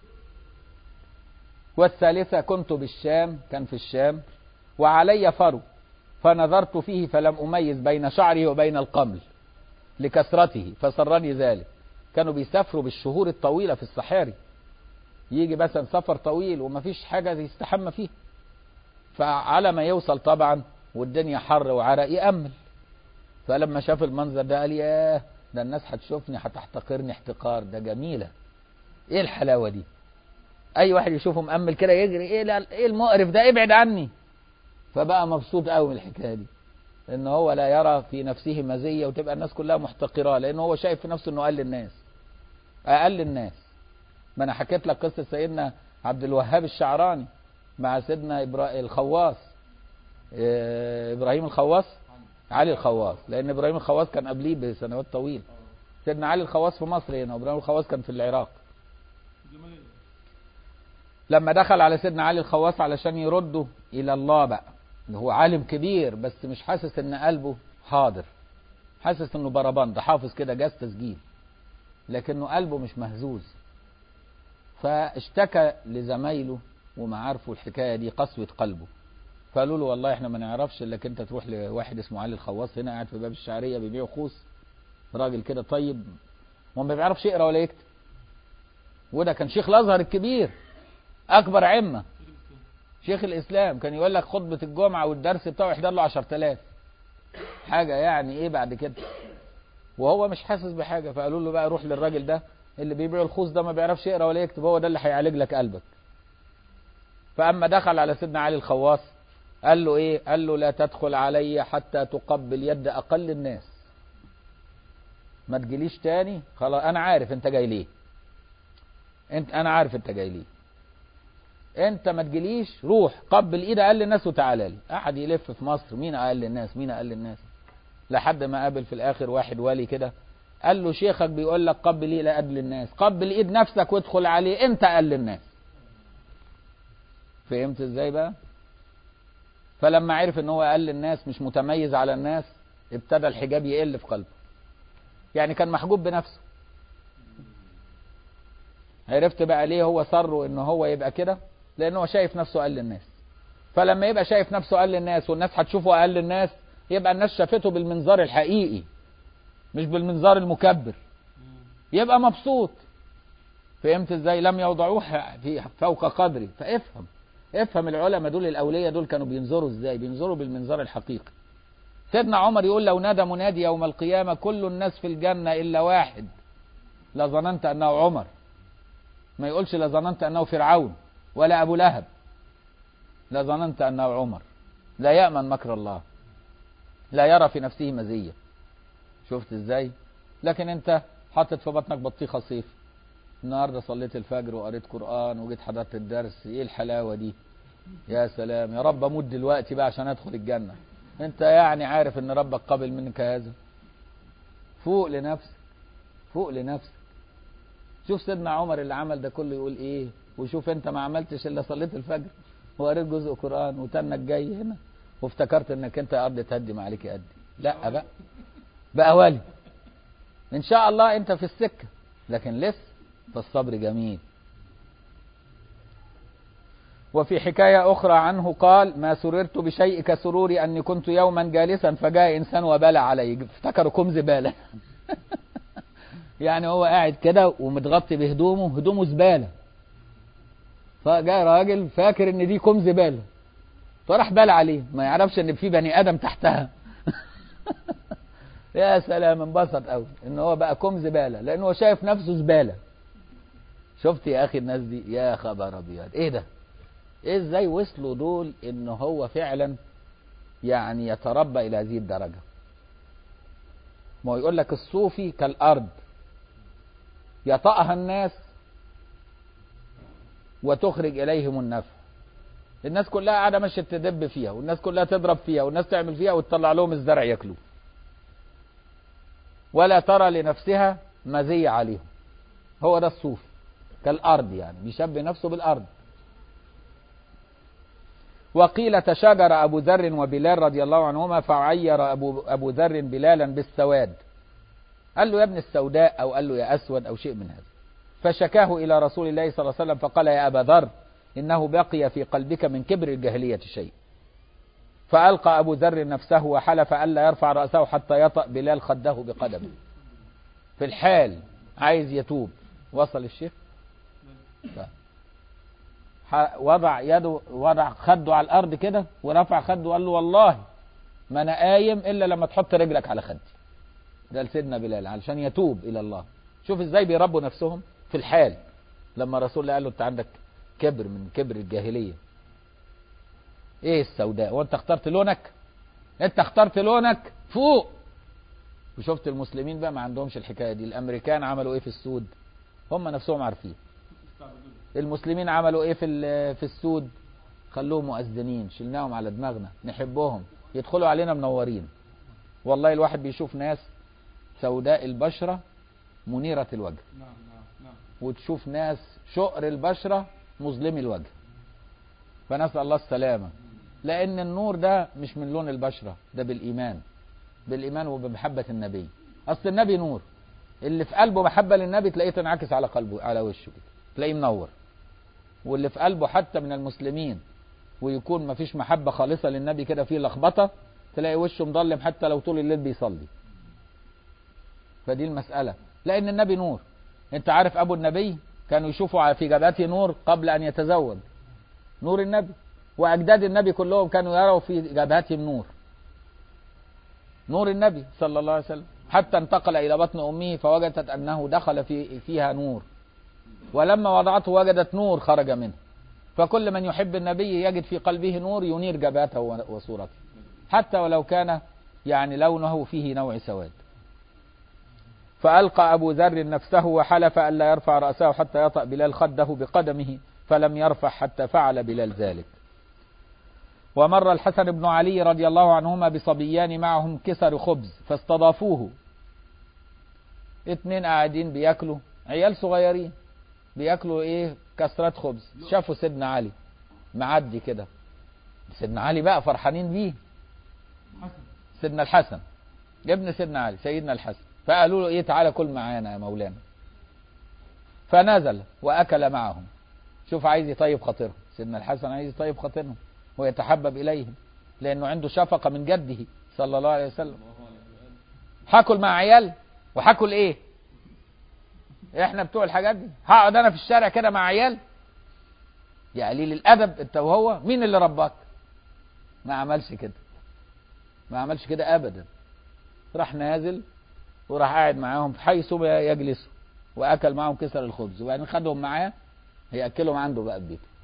والثالثة كنت بالشام كان في الشام وعلي فرو فنظرت فيه فلم أميز بين شعره وبين القمل لكثرته فسرني ذلك كانوا بيسافروا بالشهور الطويلة في الصحاري يجي مثلا سفر طويل ومفيش حاجة يستحمى فيها فعلى ما يوصل طبعا والدنيا حر وعرق يأمل فلما شاف المنظر ده قال ياه ده الناس هتشوفني هتحتقرني احتقار ده جميلة ايه الحلاوة دي اي واحد يشوفه مأمل كده يجري ايه ايه المقرف ده ابعد عني فبقى مبسوط قوي من الحكاية دي ان هو لا يرى في نفسه مزية وتبقى الناس كلها محتقرة لان هو شايف في نفسه انه اقل الناس اقل الناس ما انا حكيت لك قصة سيدنا عبد الوهاب الشعراني مع سيدنا إبراهيم الخواص ابراهيم الخواص علي الخواص لان ابراهيم الخواص كان قبليه بسنوات طويله سيدنا علي الخواص في مصر هنا وابراهيم الخواص كان في العراق لما دخل على سيدنا علي الخواص علشان يرده الى الله بقى اللي هو عالم كبير بس مش حاسس ان قلبه حاضر حاسس انه بربند حافظ كده جاز تسجيل لكنه قلبه مش مهزوز فاشتكى لزمايله ومعارفه الحكايه دي قسوه قلبه فقالوا له والله احنا ما نعرفش الا انت تروح لواحد اسمه علي الخواص هنا قاعد في باب الشعريه بيبيع خوص راجل كده طيب وما بيعرفش يقرا ولا يكتب وده كان شيخ الازهر الكبير اكبر عمه شيخ الاسلام كان يقول لك خطبه الجمعه والدرس بتاعه يحضر له 10000 حاجه يعني ايه بعد كده وهو مش حاسس بحاجه فقالوا له بقى روح للراجل ده اللي بيبيع الخوص ده ما بيعرفش يقرا ولا يكتب هو ده اللي هيعالج لك قلبك فاما دخل على سيدنا علي الخواص قال له ايه قال له لا تدخل علي حتى تقبل يد اقل الناس ما تجيليش تاني خلاص انا عارف انت جاي ليه انت انا عارف انت جاي ليه انت ما تجيليش روح قبل ايد اقل الناس وتعالى لي قعد يلف في مصر مين اقل الناس مين اقل الناس لحد ما قابل في الاخر واحد والي كده قال له شيخك بيقول لك قبل ايد اقل الناس قبل ايد نفسك وادخل عليه انت اقل الناس فهمت ازاي بقى فلما عرف ان هو اقل الناس مش متميز على الناس ابتدى الحجاب يقل في قلبه يعني كان محجوب بنفسه عرفت بقى ليه هو صره ان هو يبقى كده لان هو شايف نفسه اقل الناس فلما يبقى شايف نفسه اقل الناس والناس هتشوفه اقل الناس يبقى الناس شافته بالمنظار الحقيقي مش بالمنظار المكبر يبقى مبسوط فهمت ازاي لم يوضعوه في فوق قدري فافهم افهم العلماء دول الاولياء دول كانوا بينظروا ازاي بينظروا بالمنظار الحقيقي سيدنا عمر يقول لو نادى منادي يوم القيامة كل الناس في الجنة إلا واحد لظننت أنه عمر ما يقولش لظننت أنه فرعون ولا أبو لهب لظننت أنه عمر لا يأمن مكر الله لا يرى في نفسه مزية شفت ازاي لكن انت حاطط في بطنك بطيخة صيف النهارده صليت الفجر وقريت قرآن وجيت حضرت الدرس ايه الحلاوة دي يا سلام يا رب اموت دلوقتي بقى عشان ادخل الجنة انت يعني عارف ان ربك قبل منك هذا فوق لنفسك فوق لنفسك شوف سيدنا عمر اللي عمل ده كله يقول ايه وشوف انت ما عملتش الا صليت الفجر وقريت جزء قرآن وتنك جاي هنا وافتكرت انك انت يا ارض تهدي ما عليك يأدي لا بقى بقى ولي ان شاء الله انت في السكة لكن لسه فالصبر جميل وفي حكاية أخرى عنه قال ما سررت بشيء كسروري أني كنت يوما جالسا فجاء إنسان وبلع علي افتكروا كم زبالة يعني هو قاعد كده ومتغطي بهدومه هدومه زبالة فجاء راجل فاكر ان دي كم زبالة فراح بلع عليه ما يعرفش ان في بني ادم تحتها يا سلام انبسط قوي ان هو بقى كم زبالة لان هو شايف نفسه زبالة شفت يا اخي الناس دي يا خبر ابيض ايه ده ايه ازاي وصلوا دول ان هو فعلا يعني يتربى الى هذه الدرجة ما هو يقول لك الصوفي كالارض يطأها الناس وتخرج اليهم النفع الناس كلها قاعده ماشيه تدب فيها والناس كلها تضرب فيها والناس تعمل فيها وتطلع لهم الزرع ياكلوه ولا ترى لنفسها مزيه عليهم هو ده الصوفي كالارض يعني بيشبه نفسه بالارض وقيل تشاجر أبو ذر وبلال رضي الله عنهما فعير أبو, أبو ذر بلالا بالسواد قال له يا ابن السوداء أو قال له يا أسود أو شيء من هذا فشكاه إلى رسول الله صلى الله عليه وسلم فقال يا أبا ذر إنه بقي في قلبك من كبر الجاهلية شيء فألقى أبو ذر نفسه وحلف ألا يرفع رأسه حتى يطأ بلال خده بقدمه في الحال عايز يتوب وصل الشيخ لا. وضع يده وضع خده على الارض كده ورفع خده وقال له والله ما انا قايم الا لما تحط رجلك على خدي ده لسيدنا بلال علشان يتوب الى الله شوف ازاي بيربوا نفسهم في الحال لما رسول الله قال له انت عندك كبر من كبر الجاهليه ايه السوداء وانت اخترت لونك انت اخترت لونك فوق وشفت المسلمين بقى ما عندهمش الحكايه دي الامريكان عملوا ايه في السود هم نفسهم عارفين المسلمين عملوا ايه في في السود خلوهم مؤذنين شلناهم على دماغنا نحبهم يدخلوا علينا منورين والله الواحد بيشوف ناس سوداء البشرة منيرة الوجه وتشوف ناس شقر البشرة مظلم الوجه فنسأل الله السلامة لأن النور ده مش من لون البشرة ده بالإيمان بالايمان وبمحبه النبي اصل النبي نور اللي في قلبه محبه للنبي تلاقيه تنعكس على قلبه على وشه كده تلاقيه منور واللي في قلبه حتى من المسلمين ويكون ما فيش محبه خالصه للنبي كده فيه لخبطه تلاقي وشه مظلم حتى لو طول الليل بيصلي فدي المساله لان النبي نور انت عارف ابو النبي كانوا يشوفوا في جبهته نور قبل ان يتزوج نور النبي واجداد النبي كلهم كانوا يروا في جبهتهم نور نور النبي صلى الله عليه وسلم حتى انتقل الى بطن امه فوجدت انه دخل في فيها نور ولما وضعته وجدت نور خرج منه فكل من يحب النبي يجد في قلبه نور ينير جبهته وصورته حتى ولو كان يعني لونه فيه نوع سواد فألقى أبو ذر نفسه وحلف ألا يرفع رأسه حتى يطأ بلال خده بقدمه فلم يرفع حتى فعل بلال ذلك ومر الحسن بن علي رضي الله عنهما بصبيان معهم كسر خبز فاستضافوه اتنين قاعدين بياكلوا عيال صغيرين بياكلوا ايه كسرات خبز شافوا سيدنا علي معدي كده سيدنا علي بقى فرحانين بيه سيدنا الحسن ابن سيدنا علي سيدنا الحسن فقالوا له ايه تعالى كل معانا يا مولانا فنزل واكل معهم شوف عايز يطيب خاطرهم سيدنا الحسن عايز يطيب خاطرهم ويتحبب اليهم لانه عنده شفقه من جده صلى الله عليه وسلم هاكل مع عيال وهاكل ايه احنا بتوع الحاجات دي هقعد انا في الشارع كده مع عيال يا قليل الادب انت وهو مين اللي رباك ما عملش كده ما عملش كده ابدا راح نازل وراح قاعد معاهم في حيث يجلسوا واكل معهم كسر الخبز وبعدين خدهم معاه هياكلهم عنده بقى في بيته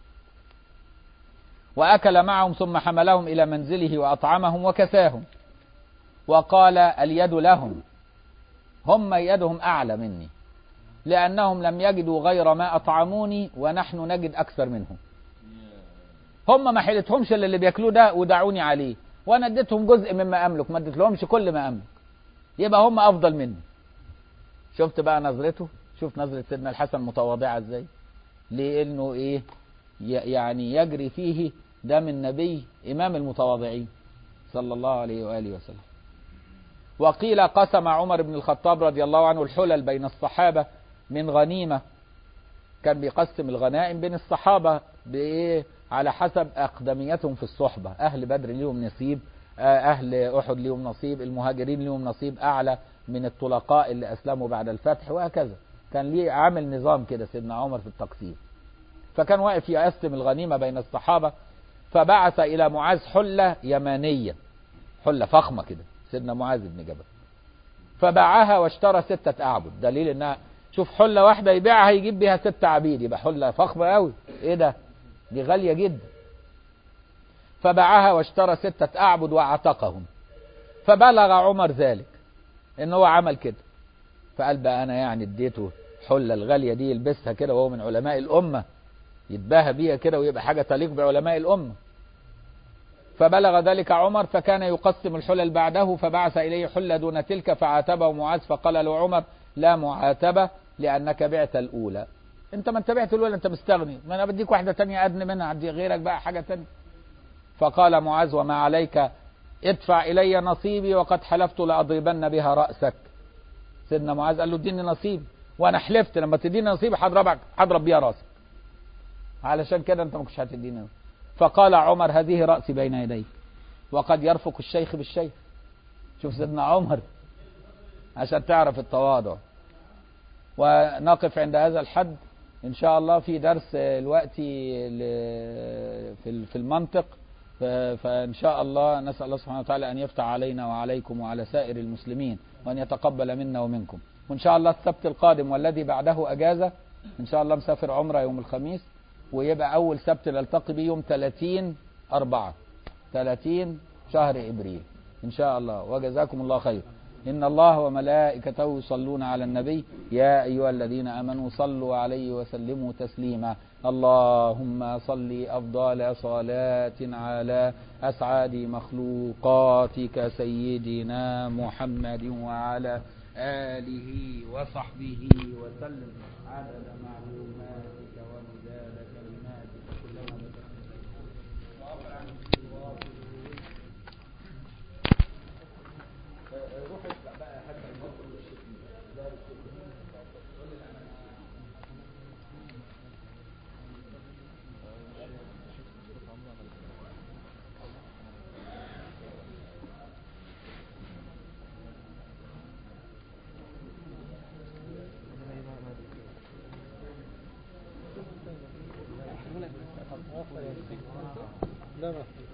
واكل معهم ثم حملهم الى منزله واطعمهم وكساهم وقال اليد لهم هم يدهم اعلى مني لانهم لم يجدوا غير ما اطعموني ونحن نجد اكثر منهم هم ما حيلتهمش الا اللي بياكلوه ده ودعوني عليه وانا اديتهم جزء مما املك ما اديتلهمش كل ما املك يبقى هم افضل مني شفت بقى نظرته شوف نظرة سيدنا الحسن متواضعة ازاي لانه ايه يعني يجري فيه دم النبي امام المتواضعين صلى الله عليه واله وسلم وقيل قسم عمر بن الخطاب رضي الله عنه الحلل بين الصحابة من غنيمة كان بيقسم الغنائم بين الصحابة بإيه على حسب أقدميتهم في الصحبة أهل بدر ليهم نصيب أهل أحد ليهم نصيب المهاجرين ليهم نصيب أعلى من الطلقاء اللي أسلموا بعد الفتح وهكذا كان ليه عامل نظام كده سيدنا عمر في التقسيم فكان واقف يقسم الغنيمة بين الصحابة فبعث إلى معاذ حلة يمانية حلة فخمة كده سيدنا معاذ بن جبل فباعها واشترى ستة أعبد دليل إنها شوف حلة واحدة يبيعها يجيب بيها ست عبيد يبقى حلة فخمة قوي إيه ده دي غالية جدا فباعها واشترى ستة أعبد وعتقهم فبلغ عمر ذلك إن هو عمل كده فقال بقى أنا يعني اديته حلة الغالية دي يلبسها كده وهو من علماء الأمة يتباهى بيها كده ويبقى حاجة تليق بعلماء الأمة فبلغ ذلك عمر فكان يقسم الحلل بعده فبعث إليه حلة دون تلك فعاتبه معاذ فقال له عمر لا معاتبة لأنك بعت الأولى أنت ما انت بعت الأولى أنت مستغني ما أنا بديك واحدة تانية أدنى منها عندي غيرك بقى حاجة تانية فقال معاذ وما عليك ادفع إلي نصيبي وقد حلفت لأضربن بها رأسك سيدنا معاذ قال له اديني نصيب وأنا حلفت لما تديني نصيب هضربك هضرب بيها راسك علشان كده أنت ما كنتش هتديني نصيب فقال عمر هذه رأسي بين يديك وقد يرفق الشيخ بالشيخ شوف سيدنا عمر عشان تعرف التواضع ونقف عند هذا الحد إن شاء الله في درس الوقت في المنطق فإن شاء الله نسأل الله سبحانه وتعالى أن يفتح علينا وعليكم وعلى سائر المسلمين وأن يتقبل منا ومنكم وإن شاء الله السبت القادم والذي بعده أجازة إن شاء الله مسافر عمرة يوم الخميس ويبقى أول سبت نلتقي بيه يوم 30 أربعة 30 شهر إبريل إن شاء الله وجزاكم الله خير إن الله وملائكته يصلون على النبي يا أيها الذين آمنوا صلوا عليه وسلموا تسليما اللهم صل أفضل صلاة على أسعد مخلوقاتك سيدنا محمد وعلى آله وصحبه وسلم عدد معلوماتك ومداد كلماتك كلما ذكرت لا ما